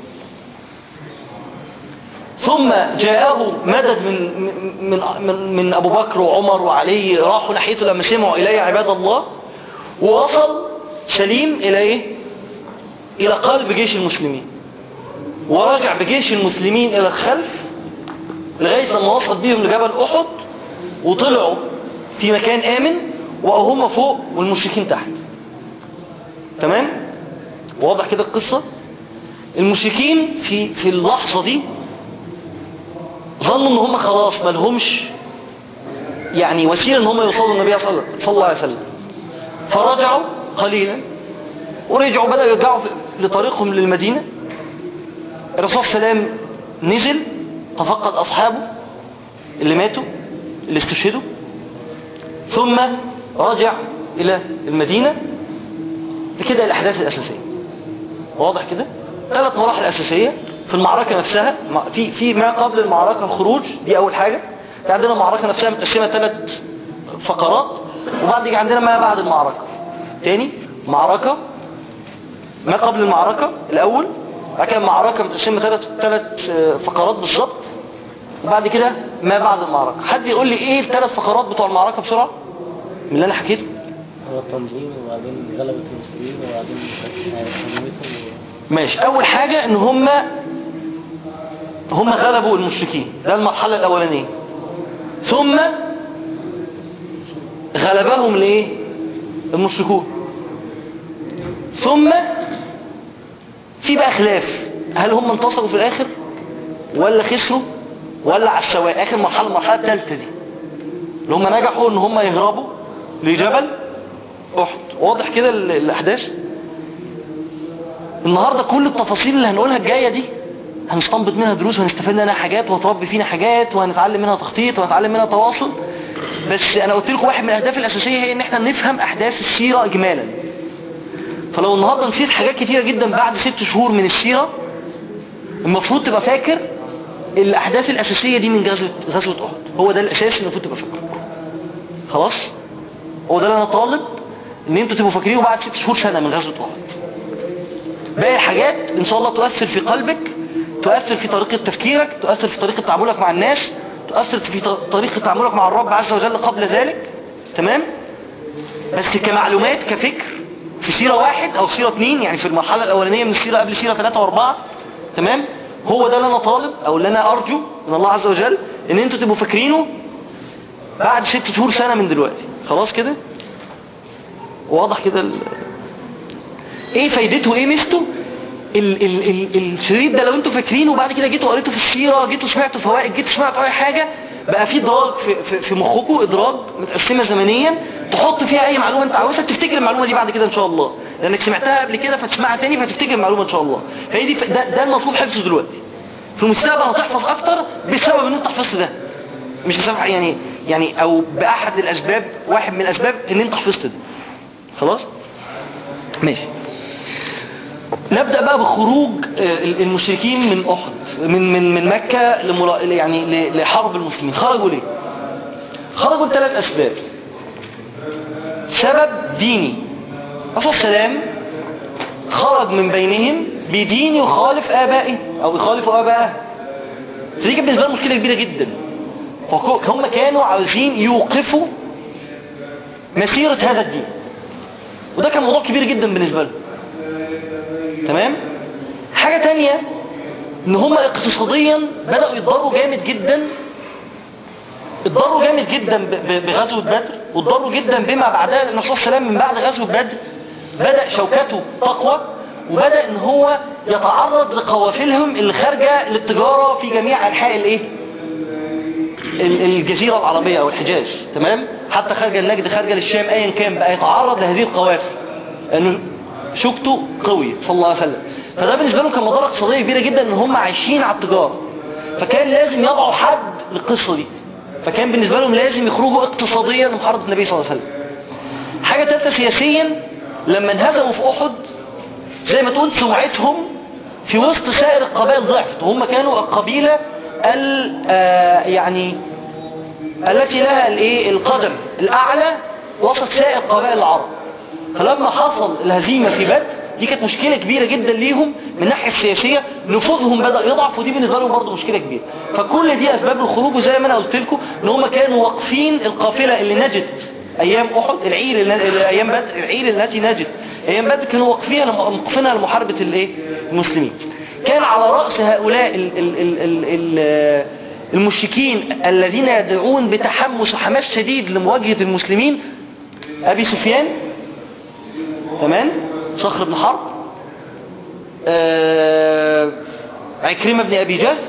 ثم جاءه مدد من من من, من ابو بكر وعمر وعلي راحوا ناحيته لما سمعوا الي عباد الله ووصل سليم الى ايه الى قلب جيش المسلمين ورجع بجيش المسلمين الى الخلف لغاية لما وصل بيهم لجبل احد وطلعوا في مكان امن وقوا هم فوق والمشركين تحت تمام واضح كده القصة المشركين في في اللحظة دي ظنوا ان هم خلاص ما لهمش يعني وسيلة ان هم يوصلوا للنبي صلى صلى الله عليه وسلم فرجعوا قليلا ورجعوا بدأوا يرجعوا في- لطريقهم للمدينة الرسول صلى الله عليه وسلم نزل تفقد أصحابه اللي ماتوا اللي استشهدوا ثم رجع إلى المدينة دي كده الأحداث الأساسية واضح كده ثلاث مراحل أساسية في المعركة نفسها ما- في في ما قبل المعركة الخروج دي أول حاجة في عندنا المعركة نفسها متقسمة ثلاث فقرات وبعد يجي عندنا ما بعد المعركة تاني معركة ما قبل المعركة الأول بعد كده المعركة متقسمة ثلاث ثلاث فقرات بالظبط وبعد كده ما بعد المعركة حد يقول لي ايه الثلاث فقرات بتوع المعركة بسرعة من اللي انا حكيته هو التنظيم وبعدين غلبة المسلمين وبعدين هزيمتهم ماشي اول حاجة ان هم هم غلبوا المشركين ده المرحلة الاولانية ثم غلبهم الايه المشركون ثم في بقى خلاف هل هم انتصروا في الاخر ولا خسروا ولا على السواء اخر مرحلة المرحلة الثالثة دي اللي هم نجحوا ان هم يهربوا لجبل احد واضح كده ال- الاحداث النهاردة كل التفاصيل اللي هنقولها الجاية دي هنستنبط منها دروس وهنستفاد منها حاجات وهتربي فينا حاجات وهنتعلم منها تخطيط وهنتعلم منها تواصل بس انا قلت لكم واحد من الاهداف الاساسية هي ان احنا نفهم احداث السيرة اجمالا فلو النهاردة نسيت حاجات كتيرة جدا بعد ست شهور من السيرة المفروض تبقى فاكر الاحداث الاساسية دي من غزوة غزوة احد هو ده الاساس اللي المفروض تبقى فاكره خلاص هو ده اللي انا طالب ان انتوا تبقوا فاكرينه بعد ست شهور سنة من غزوة احد باقي الحاجات ان شاء الله تؤثر في قلبك تؤثر في طريقة تفكيرك تؤثر في طريقة تعاملك مع الناس تؤثر في ط- طريقة تعاملك مع الرب عز وجل قبل ذلك تمام بس كمعلومات كفكر في سيرة واحد او سيرة اتنين يعني في المرحلة الاولانية من السيرة قبل سيرة ثلاثة واربعة تمام هو ده اللي انا طالب او اللي انا ارجو من الله عز وجل ان انتوا تبقوا فاكرينه بعد ست شهور سنة من دلوقتي خلاص كده واضح كده ال... ايه فايدته وايه ميزته ال ال ال الشريط ده لو انتوا فاكرينه وبعد كده جيتوا قريتوا في السيرة جيتوا سمعتوا فوائد جيتوا سمعتوا اي حاجة بقى في ادراج في, في, في مخكم ادراج متقسمة زمنيا تحط فيها اي معلومة انت عاوزها تفتكر المعلومة دي بعد كده ان شاء الله لانك سمعتها قبل كده فتسمعها تاني فتفتكر المعلومة ان شاء الله هي دي ده, ده المطلوب حفظه دلوقتي في المستقبل هتحفظ اكتر بسبب ان انت حفظت ده مش بسبب يعني يعني او باحد الاسباب واحد من الاسباب ان انت حفظت ده خلاص ماشي نبدأ بقى بخروج آه، المشركين من أحد من من من مكة لمرا... يعني ل- لحرب المسلمين خرجوا ليه؟ خرجوا لثلاث أسباب سبب ديني الرسول صلى الله عليه وسلم خرج من بينهم بدين يخالف آبائه أو يخالف آبائه فدي كانت بالنسبة لهم مشكلة كبيرة جدا فك- هم كانوا عاوزين يوقفوا مسيرة هذا الدين وده كان موضوع كبير جدا بالنسبة لهم تمام حاجة تانية ان هم اقتصاديا بدأوا يتضروا جامد جدا اتضروا جامد جدا ب- ب- بغزوة بدر واتضروا جدا بما بعدها لان الرسول صلى الله عليه وسلم من بعد غزوة بدر بدأ شوكته تقوى وبدأ ان هو يتعرض لقوافلهم اللي خارجة للتجارة في جميع انحاء الايه ال- الجزيرة العربية او الحجاز تمام حتى خارجة النجد خارجة للشام ايا كان بقى يتعرض لهذه القوافل لانه شوكته قوية صلى الله عليه وسلم فده بالنسبة لهم كان مضارة اقتصادية كبيرة جدا ان هم عايشين على التجارة فكان لازم يضعوا حد للقصة دي فكان بالنسبة لهم لازم يخرجوا اقتصاديا لمحاربة النبي صلى الله عليه وسلم حاجة ثالثة سياسيا لما انهزموا في احد زي ما تقول سمعتهم في وسط سائر القبائل ضعفت وهم كانوا القبيلة ال آه يعني التي لها الايه القدم الاعلى وسط سائر قبائل العرب فلما حصل الهزيمة في بدر دي كانت مشكلة كبيرة جدا ليهم من الناحية السياسية نفوذهم بدأ يضعف ودي بالنسبة لهم برضه مشكلة كبيرة فكل دي أسباب الخروج وزي ما أنا قلت لكم إن هم كانوا واقفين القافلة اللي نجت أيام أحد العير اللي أيام بدر العير التي نجت أيام بدر كانوا واقفينها موقفينها لمحاربة الإيه المسلمين كان على رأس هؤلاء ال ال ال ال ال المشركين الذين يدعون بتحمس وحماس شديد لمواجهة المسلمين أبي سفيان تمام صخر بن حرب آه، عكرمة بن أبي جهل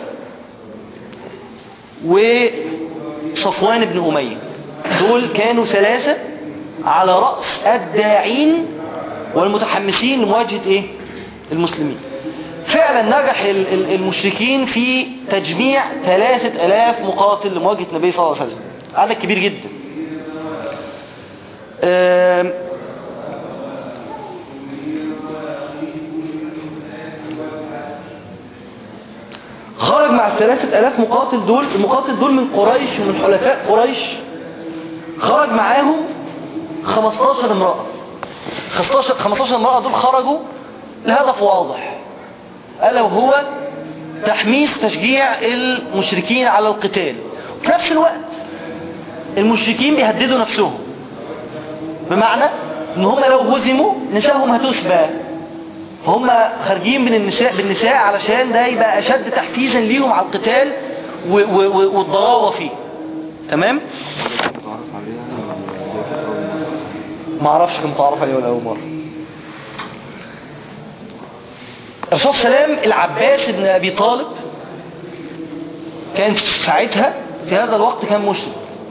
وصفوان بن أمية دول كانوا ثلاثة على رأس الداعين والمتحمسين لمواجهة ايه المسلمين فعلا نجح ال- ال- المشركين في تجميع ثلاثة الاف مقاتل لمواجهة النبي صلى الله عليه وسلم عدد كبير جدا آم، خرج مع الثلاثة الاف مقاتل دول المقاتل دول من قريش ومن حلفاء قريش خرج معاهم 15 امرأة 15 15 امرأة دول خرجوا لهدف واضح ألا وهو تحميس تشجيع المشركين على القتال وفي نفس الوقت المشركين بيهددوا نفسهم بمعنى ان هم لو هزموا نسائهم هتسبى هم خارجين من النساء بالنساء علشان ده يبقى اشد تحفيزا ليهم على القتال و- و- و- والضراوة فيه تمام ما اعرفش كان متعرف عليه ولا اول مره الرسول صلى الله عليه وسلم العباس بن ابي طالب كان ساعتها في هذا الوقت كان مشرك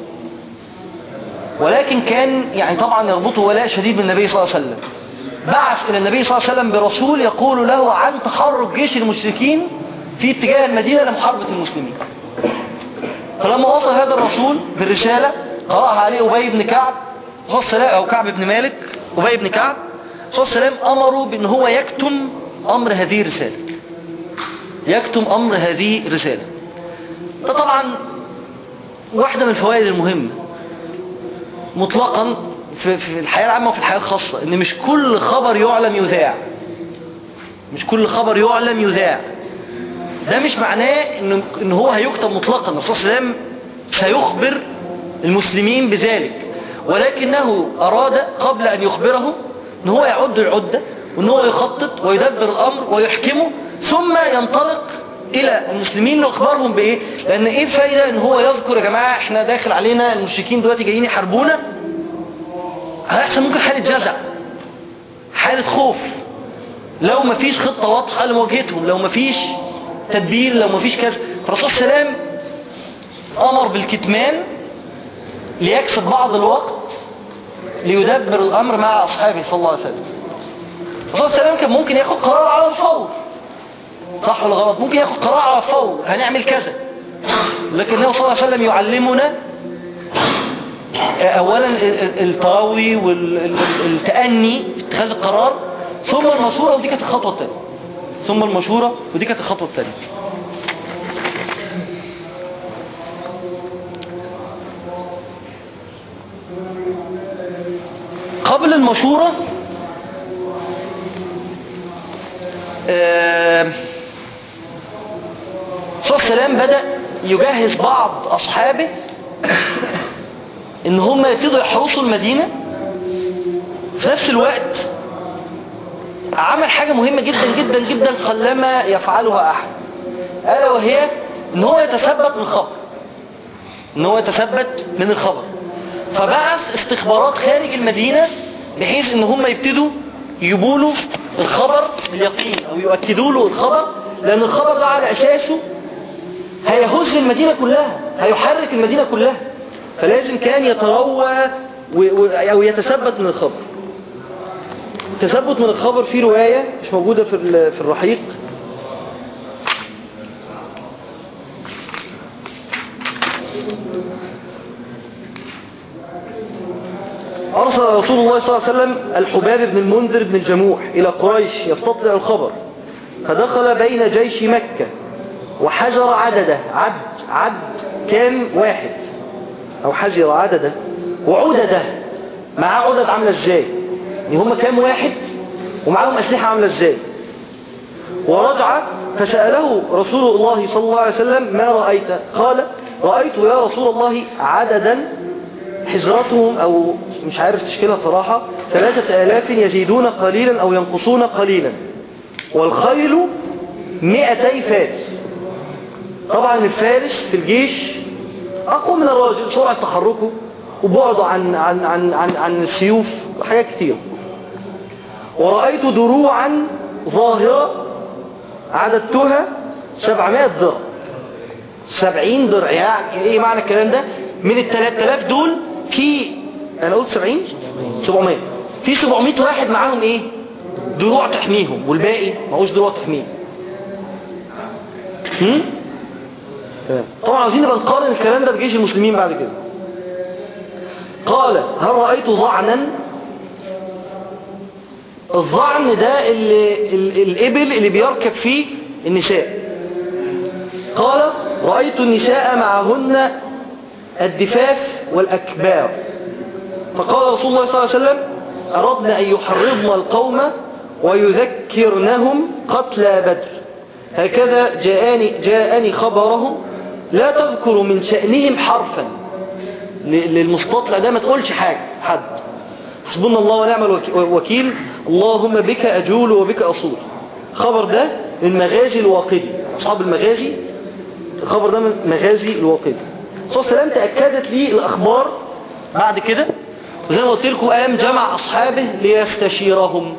ولكن كان يعني طبعا يربطه ولاء شديد بالنبي صلى الله عليه وسلم بعث الى النبي صلى الله عليه وسلم برسول يقول له عن تحرك جيش المشركين في اتجاه المدينه لمحاربه المسلمين فلما وصل هذا الرسول بالرسالة قرأها عليه أبي بن كعب صلى الله عليه وسلم- أو كعب بن مالك أبي بن كعب صلى الله عليه وسلم أمروا بأن هو يكتم أمر هذه الرسالة يكتم أمر هذه الرسالة ده طبعا واحدة من الفوائد المهمة مطلقا في في الحياة العامة وفي الحياة الخاصة ان مش كل خبر يعلم يذاع مش كل خبر يعلم يذاع ده مش معناه ان ان هو هيكتب مطلقا الرسول صلى الله عليه وسلم سيخبر المسلمين بذلك ولكنه اراد قبل ان يخبرهم ان هو يعد العدة وان هو يخطط ويدبر الامر ويحكمه ثم ينطلق الى المسلمين لاخبارهم بايه لان ايه الفايدة ان هو يذكر يا جماعة احنا داخل علينا المشركين دلوقتي جايين يحاربونا هيحصل ممكن حالة جزع حالة خوف لو ما فيش خطة واضحة لمواجهتهم لو ما فيش تدبير لو ما فيش كذا فالرسول صلى الله عليه وسلم أمر بالكتمان ليكسب بعض الوقت ليدبر الأمر مع أصحابه صلى الله عليه وسلم الرسول صلى الله عليه وسلم كان ممكن ياخد قرار على الفور صح ولا غلط ممكن ياخد قرار على الفور هنعمل كذا لكنه صلى الله عليه وسلم يعلمنا اولا التراوي والتأني في اتخاذ القرار ثم المشورة ودي كانت الخطوة الثانية ثم المشورة ودي كانت الخطوة الثانية قبل المشورة آه، صلى الله عليه وسلم بدأ يجهز بعض أصحابه ان هم يبتدوا يحرسوا المدينة في نفس الوقت عمل حاجة مهمة جدا جدا جدا قلما يفعلها احد الا وهي ان هو يتثبت من الخبر ان هو يتثبت من الخبر فبعث استخبارات خارج المدينة بحيث ان هم يبتدوا يجيبوا له الخبر اليقين او يؤكدوا له الخبر لان الخبر ده على اساسه هيهز المدينة كلها هيحرك المدينة كلها فلازم كان يتروى و... و... او يتثبت من الخبر التثبت من الخبر في رواية مش موجودة في ال- في الرحيق أرسل رسول الله صلى الله عليه وسلم الحباب بن المنذر بن الجموح إلى قريش يستطلع الخبر فدخل بين جيش مكة وحجر عدده عد عد كام واحد أو حجر عدده وعدده معاه عدد عاملة ازاي يعني هم كام واحد ومعاهم أسلحة عاملة ازاي ورجع فسأله رسول الله صلى الله عليه وسلم ما رأيت قال رأيت يا رسول الله عددا حجرتهم أو مش عارف تشكيلها صراحة ثلاثة آلاف يزيدون قليلا أو ينقصون قليلا والخيل 200 فارس طبعا الفارس في الجيش اقوى من الراجل سرعة تحركه وبعده عن عن عن عن, عن السيوف وحاجات كتير ورأيت دروعا ظاهرة عددتها 700 درع 70 درع يعني ايه معنى الكلام ده من ال 3000 دول في انا قلت 70 700 في 700 واحد معاهم ايه دروع تحميهم والباقي معهوش دروع تحميهم هم؟ تمام. طبعا عاوزين نبقى نقارن الكلام ده بجيش المسلمين بعد كده قال هل رأيت ضعنا الضعن ده اللي ال- الإبل اللي بيركب فيه النساء قال رأيت النساء معهن الدفاف والأكبار فقال رسول الله صلى الله عليه وسلم أردنا أن يحرضن القوم ويذكرنهم قتلى بدر هكذا جاءني, جاءني خبرهم لا تذكر من شأنهم حرفا ل- للمستطلع ده ما تقولش حاجة حد حسبنا الله ونعم الوك- الوكيل اللهم بك أجول وبك أصول خبر ده من مغازي الواقدي أصحاب المغازي الخبر ده من مغازي الواقدي صلى الله عليه وسلم تأكدت لي الأخبار بعد كده وزي ما قلت لكم قام جمع أصحابه ليستشيرهم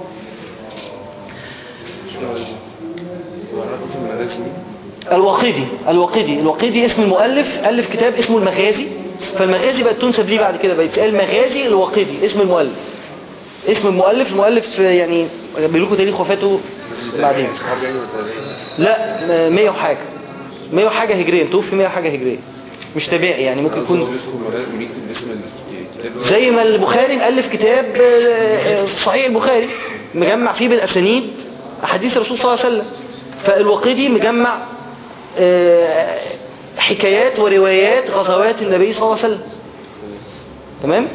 الواقدي الواقدي الواقدي اسم المؤلف ألف كتاب اسمه المغازي فالمغازي بقت تنسب ليه بعد كده بقت المغازي الواقدي اسم المؤلف اسم المؤلف المؤلف يعني بيقول لكم تاريخ وفاته بعدين لا 100 وحاجة 100 وحاجة هجرية توفي 100 وحاجة هجرية مش تابعي يعني ممكن يكون زي ما البخاري مؤلف كتاب آه، آه، صحيح البخاري مجمع فيه بالأسانيد أحاديث الرسول صلى الله عليه وسلم فالوقيدي مجمع آه، حكايات وروايات غزوات النبي صلى الله عليه وسلم تمام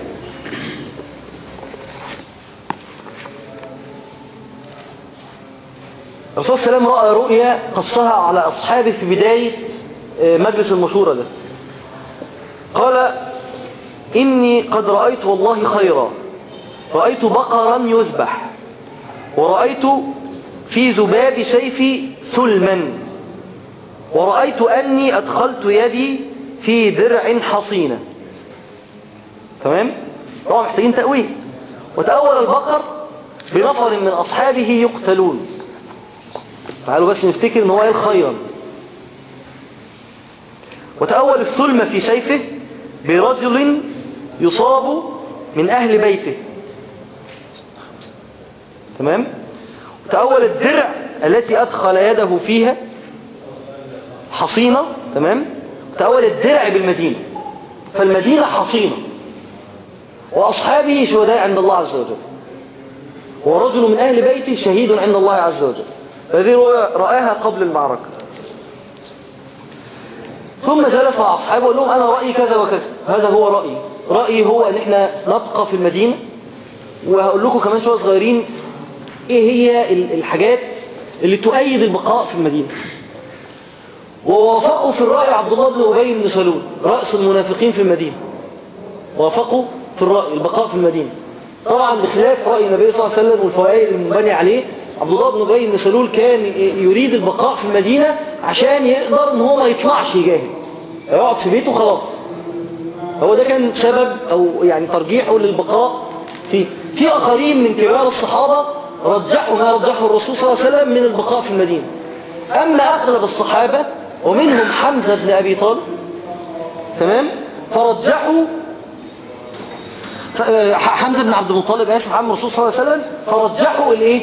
الرسول صلى الله عليه وسلم رأى رؤيا قصها على أصحابه في بداية آه، مجلس المشورة ده قال إني قد رأيت والله خيرا رأيت بقرا يذبح ورأيت في ذباب سيفي سلما ورأيت أني أدخلت يدي في درع حصينة تمام؟ طبعا محتاجين تأويل وتأول البقر بنفر من أصحابه يقتلون تعالوا بس نفتكر ان هو قال خيرا وتأول السلم في سيفه برجل يصاب من أهل بيته تمام وتأول الدرع التي أدخل يده فيها حصينة تمام وتأول الدرع بالمدينة فالمدينة حصينة وأصحابه شهداء عند الله عز وجل ورجل من أهل بيته شهيد عند الله عز وجل هذه رؤيا رآها قبل المعركة ثم جلس مع أصحابه وقال لهم أنا رأيي كذا وكذا هذا هو رأيي رأيي هو أن احنا نبقى في المدينة وهقول لكم كمان شوية صغيرين ايه هي ال- الحاجات اللي تؤيد البقاء في المدينة ووافقوا في الرأي عبد الله بن أبي بن سلول رأس المنافقين في المدينة وافقوا في الرأي البقاء في المدينة طبعا بخلاف رأي النبي صلى الله عليه وسلم والفوائد المنبني عليه عبد الله بن أبي بن سلول كان يريد البقاء في المدينة عشان يقدر ان هو ما يطلعش يجاهد يقعد في بيته خلاص هو ده كان سبب او يعني ترجيحه للبقاء فيه في اخرين من كبار الصحابة رجحوا ما رجحه الرسول صلى الله عليه وسلم من البقاء في المدينة اما اغلب الصحابة ومنهم حمزة بن ابي طالب تمام فرجحوا ف- آه، حمزة بن عبد المطلب اسف عم الرسول صلى الله عليه وسلم فرجحوا الايه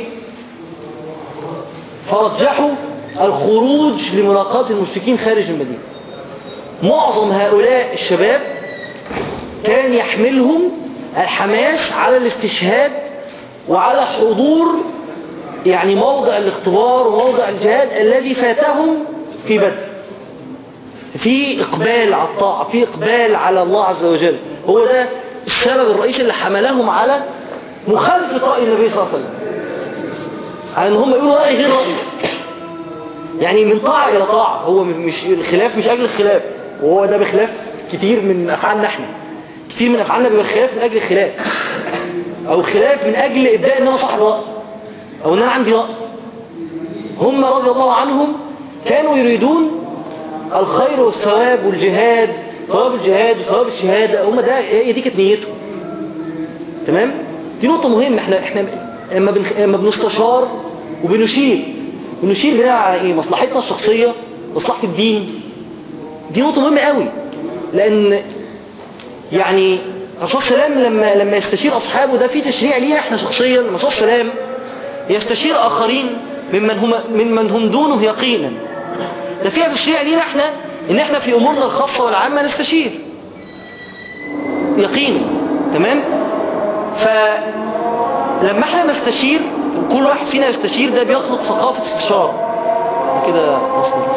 فرجحوا الخروج لملاقاة المشركين خارج المدينة معظم هؤلاء الشباب كان يحملهم الحماس على الاستشهاد وعلى حضور يعني موضع الاختبار وموضع الجهاد الذي فاتهم في بدر في إقبال على الطاعة في إقبال على الله عز وجل هو ده السبب الرئيسي اللي حملهم على مخالفة رأي النبي صلى الله عليه وسلم على ان هم يقولوا رأي غير رأي يعني من طاعة إلى طاعة هو مش الخلاف مش أجل الخلاف وهو ده بخلاف كتير من أفعالنا احنا كتير من أفعالنا بيبقى خلاف من أجل الخلاف أو خلاف من أجل إبداء إن أنا صاحب رأي أو إن أنا عندي رأي هم رضي الله عنهم كانوا يريدون الخير والثواب والجهاد ثواب الجهاد وثواب الشهادة هم ده هي دي كانت نيتهم تمام دي نقطة مهمة احنا احنا لما بن... لما بنستشار وبنشير بنشير بناء على ايه مصلحتنا الشخصية مصلحة الدين دي نقطة مهمة قوي لان يعني الرسول صلى الله عليه وسلم لما لما يستشير اصحابه ده في تشريع لينا احنا شخصيا الرسول صلى الله عليه وسلم يستشير اخرين ممن هم ممن هم دونه يقينا ده فيها تشريع لينا احنا ان احنا في امورنا الخاصة والعامة نستشير يقينا تمام فلما احنا نستشير وكل واحد فينا يستشير ده بيخلق ثقافة استشارة كده وصلت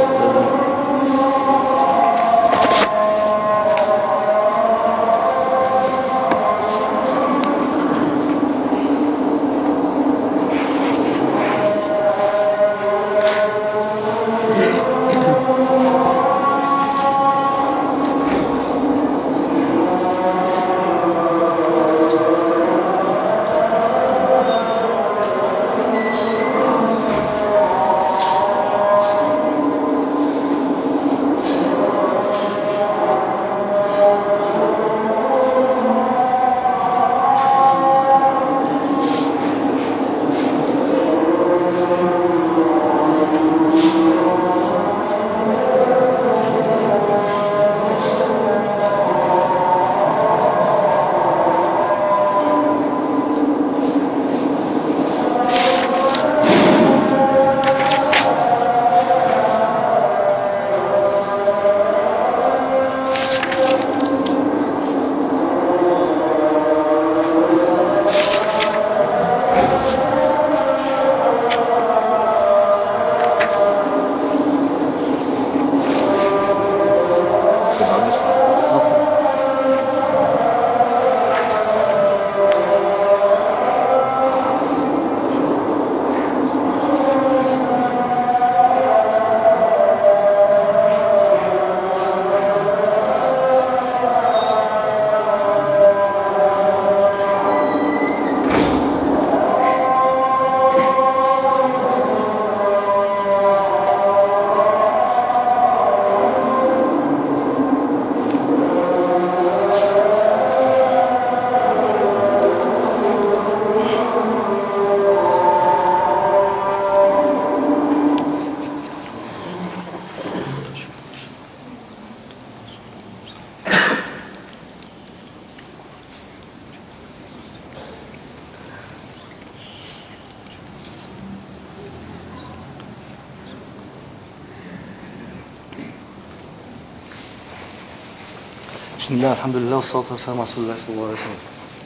بسم الله الحمد لله والصلاة والسلام على رسول الله صلى الله عليه وسلم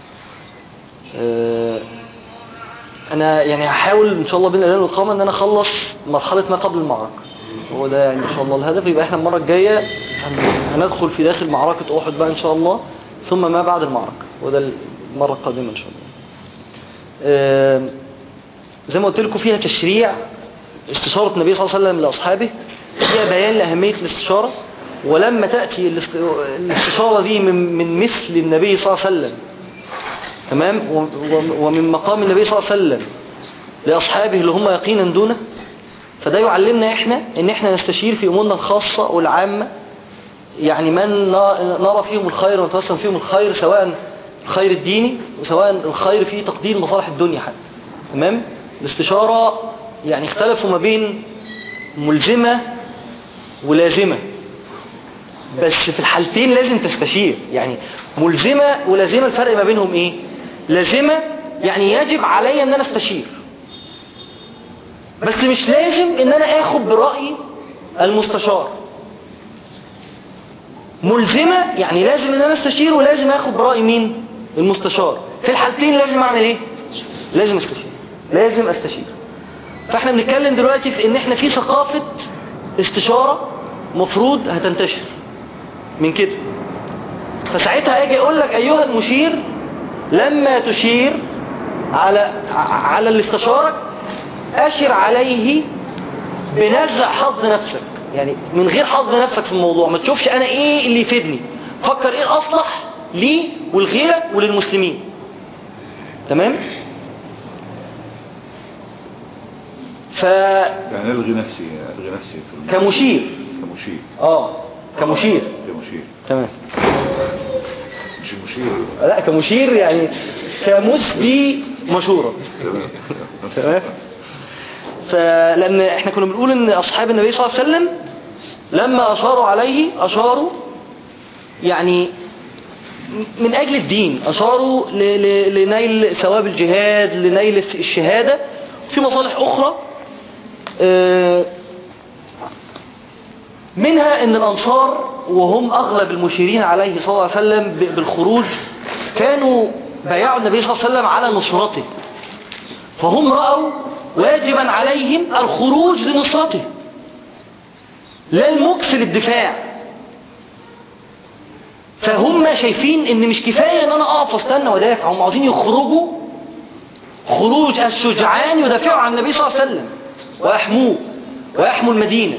آه، أنا يعني هحاول إن شاء الله بين الأذان والإقامة إن أنا أخلص مرحلة ما قبل المعركة هو ده يعني إن شاء الله الهدف يبقى إحنا المرة الجاية هن- هندخل في داخل معركة أحد بقى إن شاء الله ثم ما بعد المعركة وده المرة القادمة إن شاء الله آه، زي ما قلت لكم فيها تشريع استشارة النبي صلى الله عليه وسلم لأصحابه فيها بيان لأهمية الاستشارة ولما تأتي الاست- الاستشارة دي من, من مثل النبي صلى الله عليه وسلم تمام و- و- ومن مقام النبي صلى الله عليه وسلم لأصحابه اللي هم يقينا دونه فده يعلمنا احنا ان احنا نستشير في امورنا الخاصة والعامة يعني من ن- نرى فيهم الخير ونتوسم فيهم الخير سواء الخير الديني وسواء الخير في تقدير مصالح الدنيا حتى تمام الاستشارة يعني اختلفوا ما بين ملزمة ولازمة بس في الحالتين لازم تستشير يعني ملزمة ولازمة الفرق ما بينهم ايه لازمة يعني يجب علي ان انا استشير بس مش لازم ان انا اخد برأي المستشار ملزمة يعني لازم ان انا استشير ولازم اخد برأي مين المستشار في الحالتين لازم اعمل ايه لازم استشير لازم استشير فاحنا بنتكلم دلوقتي في ان احنا في ثقافة استشارة مفروض هتنتشر من كده فساعتها اجي اقول لك ايها المشير لما تشير على على اللي استشارك اشر عليه بنزع حظ نفسك يعني من غير حظ نفسك في الموضوع ما تشوفش انا ايه اللي يفيدني فكر ايه الاصلح لي والغيرة وللمسلمين تمام ف يعني الغي نفسي الغي نفسي في الم- كمشير كمشير اه كمشير كمشير تمام مش المشير لا كمشير يعني كمسدي مشورة تمام تمام فلان احنا كنا بنقول ان اصحاب النبي صلى الله عليه وسلم لما اشاروا عليه اشاروا يعني من اجل الدين اشاروا ل- ل- لنيل ثواب الجهاد لنيل الشهادة في مصالح اخرى آه، منها ان الانصار وهم اغلب المشيرين عليه صلى الله عليه وسلم ب- بالخروج كانوا بايعوا النبي صلى الله عليه وسلم على نصرته فهم رأوا واجبا عليهم الخروج لنصرته لا المكس للدفاع فهم شايفين ان مش كفاية ان انا اقف واستنى ودافع هم عاوزين يخرجوا خروج الشجعان يدافعوا عن النبي صلى الله عليه وسلم ويحموه ويحموا المدينة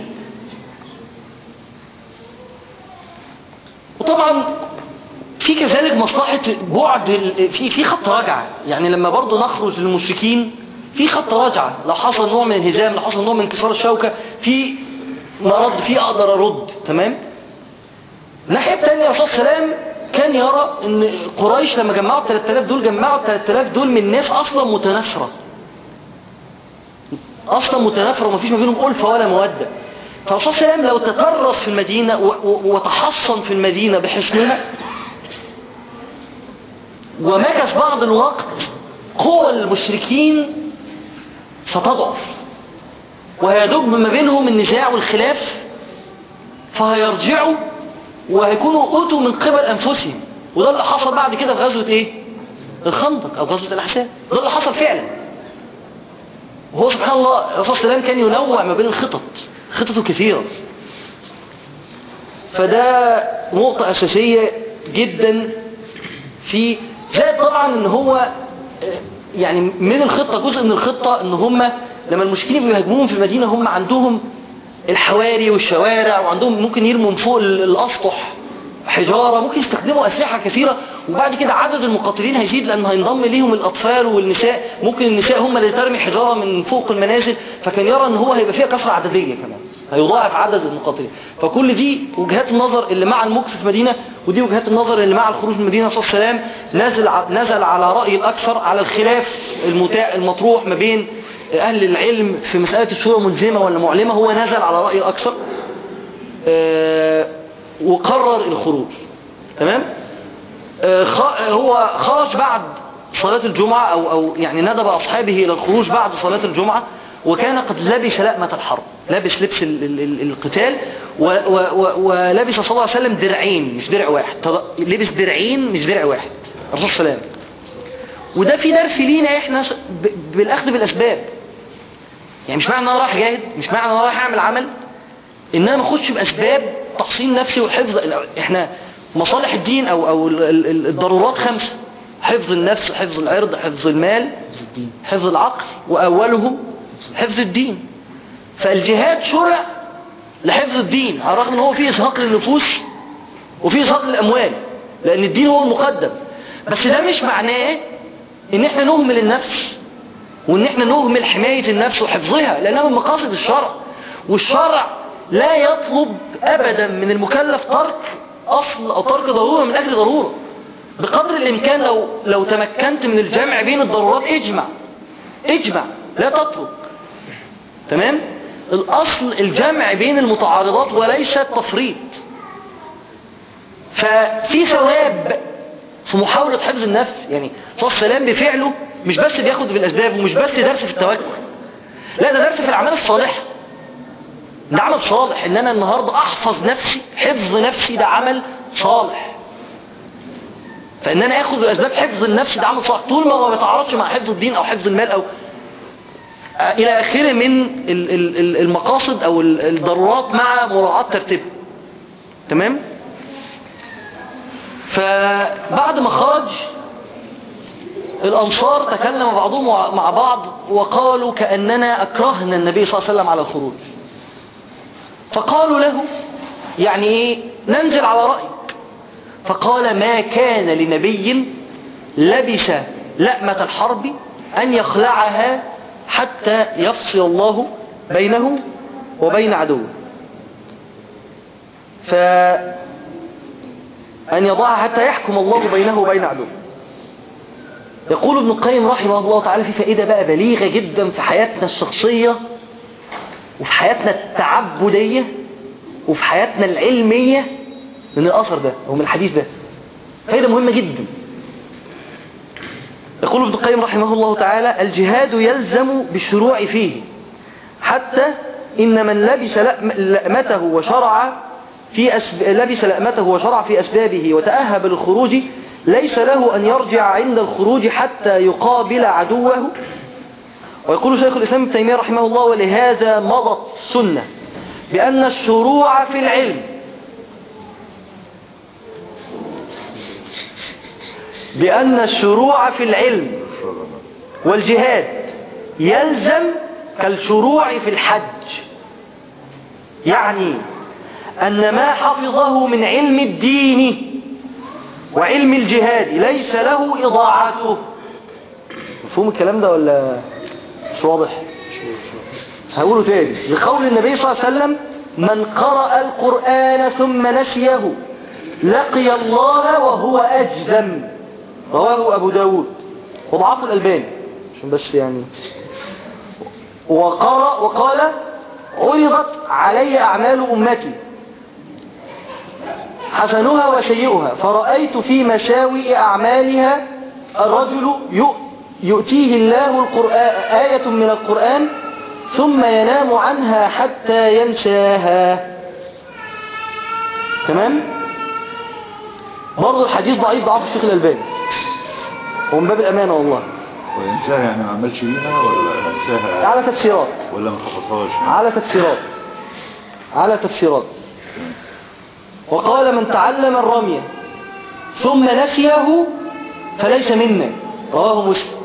وطبعا في كذلك مصلحة بعد ال- في في خط رجعة يعني لما برضو نخرج للمشركين في خط رجعة لو حصل نوع من الهزام لو حصل نوع من انكسار الشوكة في مرض في اقدر ارد تمام الناحية التانية الرسول صلى الله عليه وسلم كان يرى ان قريش لما جمعوا ال 3000 دول جمعوا ال 3000 دول من ناس اصلا متنافرة اصلا متنافرة ومفيش ما بينهم ألفة ولا مودة فالرسول صلى الله عليه وسلم لو تكرس في المدينة و- و- وتحصن في المدينة بحصنها ومكث بعض الوقت قوى المشركين ستضعف وهيدب ما بينهم النزاع والخلاف فهيرجعوا وهيكونوا أوتوا من قبل أنفسهم وده اللي حصل بعد كده في غزوة إيه؟ الخندق أو غزوة الأحزاب ده اللي حصل فعلا وهو سبحان الله الرسول صلى الله عليه وسلم كان ينوع ما بين الخطط خططه كثيرة فده نقطة أساسية جدا في زائد طبعا ان هو آه، يعني من الخطة جزء من الخطة ان هم لما المشركين بيهاجموهم في المدينة هم عندهم الحواري والشوارع وعندهم ممكن يرموا من فوق ال- الاسطح حجارة ممكن يستخدموا أسلحة كثيرة وبعد كده عدد المقاتلين هيزيد لأن هينضم ليهم الأطفال والنساء ممكن النساء هم اللي ترمي حجارة من فوق المنازل فكان يرى أن هو هيبقى فيها كثرة عددية كمان هيضاعف عدد المقاتلين فكل دي وجهات النظر اللي مع المكس في مدينة ودي وجهات النظر اللي مع الخروج من مدينة صلى الله عليه وسلم نزل ع- نزل على رأي الأكثر على الخلاف المتاع المطروح ما بين أهل العلم في مسألة الشورى ملزمة ولا معلمة هو نزل على رأي الأكثر آه، وقرر الخروج تمام آه، خ- هو خرج بعد صلاة الجمعة أو, أو يعني ندب أصحابه إلى الخروج بعد صلاة الجمعة وكان قد لبس لأمة الحرب لبس لبس ال ال ال القتال و و و ولبس صلى الله عليه وسلم درعين مش درع واحد طب- لبس درعين مش درع واحد الرسول صلى الله عليه وسلم وده في درس لينا احنا ش- ب- بالأخذ بالأسباب يعني مش معنى ان انا رايح جاهد مش معنى ان انا رايح اعمل عمل ان انا ما اخدش باسباب تحصين نفسي وحفظ احنا مصالح الدين او او ال- ال- ال- الضرورات خمسه حفظ النفس حفظ العرض حفظ المال حفظ العقل واوله حفظ الدين فالجهاد شرع لحفظ الدين على الرغم ان هو فيه ازهاق للنفوس وفيه ازهاق للاموال لان الدين هو المقدم بس ده مش معناه ان احنا نهمل النفس وان احنا نهمل حماية النفس وحفظها لانها من مقاصد الشرع والشرع لا يطلب ابدا من المكلف ترك اصل او ترك ضرورة من اجل ضرورة بقدر الامكان لو, لو تمكنت من الجمع بين الضرورات اجمع اجمع لا تترك تمام الاصل الجمع بين المتعارضات وليس التفريط ففي ثواب في محاولة حفظ النفس يعني صلى الله عليه وسلم بفعله مش بس بياخد في الأسباب ومش بس درس في التوكل لا ده درس في الأعمال الصالحة ده عمل صالح ان انا النهاردة احفظ نفسي حفظ نفسي ده عمل صالح فان انا اخذ الاسباب حفظ النفس ده عمل صالح طول ما ما بيتعارضش مع حفظ الدين او حفظ المال او آه، الى اخره من ال- ال- ال- المقاصد او ال- الضرورات مع مراعاة ترتيبها تمام فبعد ما خرج الأنصار تكلم بعضهم مع بعض وقالوا كأننا أكرهنا النبي صلى الله عليه وسلم على الخروج فقالوا له يعني إيه ننزل على رأيك فقال ما كان لنبي لبس لأمة الحرب أن يخلعها حتى يفصل الله بينه وبين عدوه فأن يضعها حتى يحكم الله بينه وبين عدوه يقول ابن القيم رحمه الله تعالى في فائدة بقى بليغة جدا في حياتنا الشخصية وفي حياتنا التعبدية وفي حياتنا العلمية من الأثر ده أو من الحديث ده فائدة مهمة جدا يقول ابن القيم رحمه الله تعالى الجهاد يلزم بالشروع فيه حتى إن من لبس لأم- لأمته وشرع في أسب... لبس لأمته وشرع في أسبابه وتأهب للخروج ليس له أن يرجع عند الخروج حتى يقابل عدوه ويقول شيخ الإسلام ابن تيمية رحمه الله ولهذا مضت السنة بأن الشروع في العلم بأن الشروع في العلم والجهاد يلزم كالشروع في الحج يعني أن ما حفظه من علم الدين وعلم الجهاد ليس له إضاعته مفهوم الكلام ده ولا مش واضح هقوله تاني لقول النبي صلى الله عليه وسلم من قرأ القرآن ثم نسيه لقي الله وهو أجزم رواه أبو داود وضعفه الألباني عشان بس يعني وقال, وقال عرضت علي أعمال أمتي حسنها وسيئها فرأيت في مساوئ أعمالها الرجل يؤ- يؤتيه الله القرآن آية من القرآن ثم ينام عنها حتى ينساها تمام برضه الحديث ضعيف ضعف الشيخ الألباني ومن باب الأمانة والله وينساها يعني ما عملش بيها ولا ينساها على تفسيرات ولا ما حفظهاش على تفسيرات على تفسيرات وقال من تعلم الرمي ثم نسيه فليس منا رواه مسلم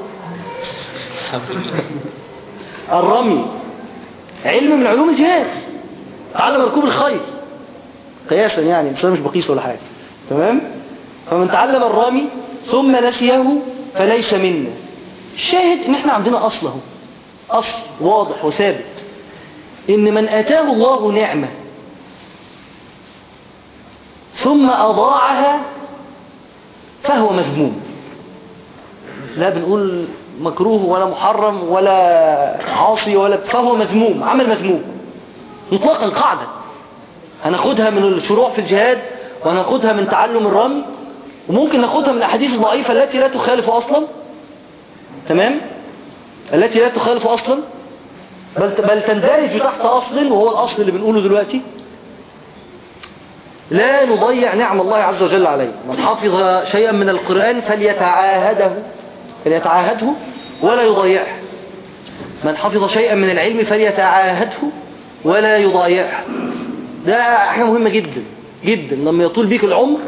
الرمي علم من علوم الجهاد تعلم ركوب الخيل قياسا يعني الإسلام مش بقيس ولا حاجة تمام فمن تعلم الرمي ثم نسيه فليس منا الشاهد ان احنا عندنا اصله اصل واضح وثابت ان من اتاه الله نعمة ثم اضاعها فهو مذموم لا بنقول مكروه ولا محرم ولا عاصي ولا فهو مذموم عمل مذموم مطلقا قاعدة هناخدها من الشروع في الجهاد وهناخدها من تعلم الرمي وممكن ناخدها من الاحاديث الضعيفة التي لا تخالف اصلا تمام التي لا تخالف اصلا بل بل تندرج تحت اصل وهو الاصل اللي بنقوله دلوقتي لا نضيع نعم الله عز وجل عليه من حفظ شيئا من القرآن فليتعاهده فليتعاهده ولا يضيعه من حفظ شيئا من العلم فليتعاهده ولا يضيعه ده حاجة مهمة جدا جدا لما يطول بيك العمر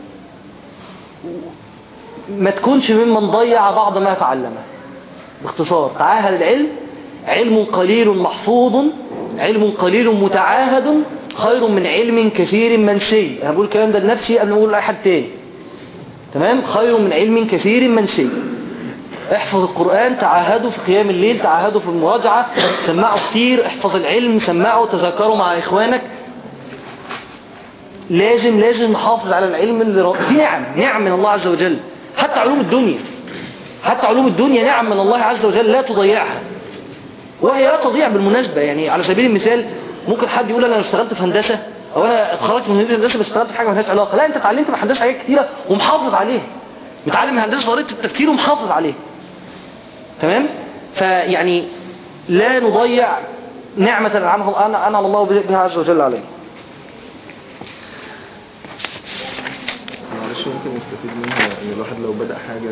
ما تكونش ممن ضيع بعض ما تعلمه باختصار تعاهد العلم علم قليل محفوظ علم قليل متعاهد خير من علم كثير منسي انا بقول الكلام ده لنفسي قبل ما اقول لاي حد تاني تمام خير من علم كثير منسي احفظ القرآن تعاهده في قيام الليل تعاهده في المراجعة سمعه كتير احفظ العلم سمعه تذكره مع اخوانك لازم لازم نحافظ على العلم اللي ر- دي نعم نعم من الله عز وجل حتى علوم الدنيا حتى علوم الدنيا نعم من الله عز وجل لا تضيعها وهي لا تضيع بالمناسبة يعني على سبيل المثال ممكن حد يقول انا اشتغلت في هندسة او انا اتخرجت من هندسة بس اشتغلت في حاجة مالهاش علاقة لا انت اتعلمت من هندسة حاجات كتيرة ومحافظ عليها متعلم من هندسة طريقة التفكير ومحافظ عليها تمام فيعني لا نضيع نعمة أنعمها أنعم الله بها عز وجل علينا معلش ممكن نستفيد منها ان الواحد لو بدأ حاجة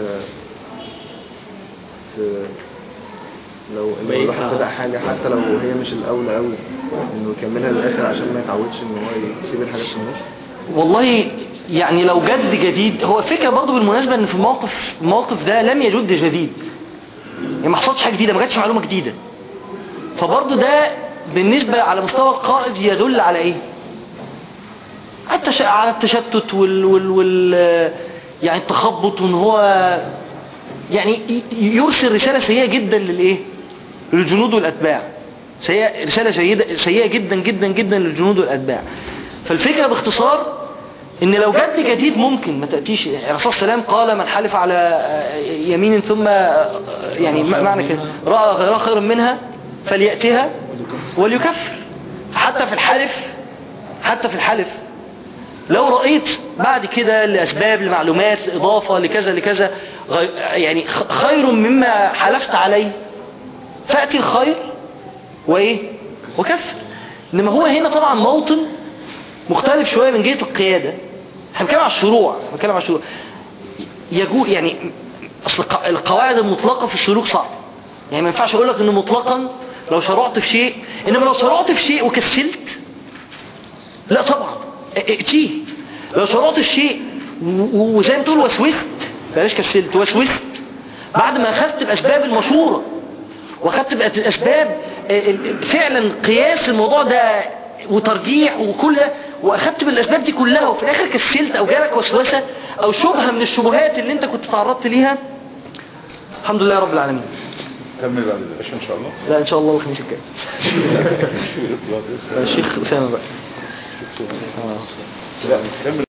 في لو لو بقيت- الواحد آه. بدأ حاجة حتى لو هي مش الأولى قوي انه يكملها للآخر عشان ما يتعودش ان هو يسيب الحاجات في النص والله يعني لو جد جديد هو فكرة برضو بالمناسبة ان في الموقف الموقف ده لم يجد جديد يعني ما حصلش حاجة جديدة ما جاتش معلومة جديدة فبرضو ده بالنسبة على مستوى القائد يدل على ايه على التش... على التشتت وال... وال... وال... يعني التخبط وان هو يعني ي- يرسل رسالة سيئة جدا للايه للجنود والأتباع سيئة رسالة سيئة, سيئة جدا جدا جدا للجنود والأتباع فالفكرة باختصار ان لو جد جديد ممكن ما تأتيش الرسول صلى الله عليه وسلم قال من حلف على آه، يمين ثم آه، يعني م- معنى كده رأى غيرها خيرا منها فليأتها وليكفر حتى في الحلف حتى في الحلف لو رأيت بعد كده لأسباب لمعلومات لإضافة لكذا لكذا غي- يعني خ- خير مما حلفت عليه فأتي الخير وإيه وكفر إنما هو هنا طبعا موطن مختلف شوية من جهة القيادة احنا بنتكلم على الشروع بنتكلم على الشروع يجو يعني اصل الق- القواعد المطلقة في السلوك صعب يعني ما ينفعش اقول لك انه مطلقا لو شرعت في شيء انما لو شرعت في شيء وكسلت لا طبعا ا- ائتيه لو شرعت في شيء و- و- وزي ما تقول وسوست بلاش كسلت وسوست بعد ما اخذت باسباب المشورة واخدت باسباب ال- ال- فعلا قياس الموضوع ده وترجيح وكل ده واخدت بالاسباب دي كلها وفي الاخر كسلت او جالك وسوسه او شبهه من الشبهات اللي انت كنت تعرضت ليها الحمد لله رب العالمين كمل بعد العشاء ان شاء الله لا ان شاء الله الخميس الجاي الشيخ اسامه بقى لا كمل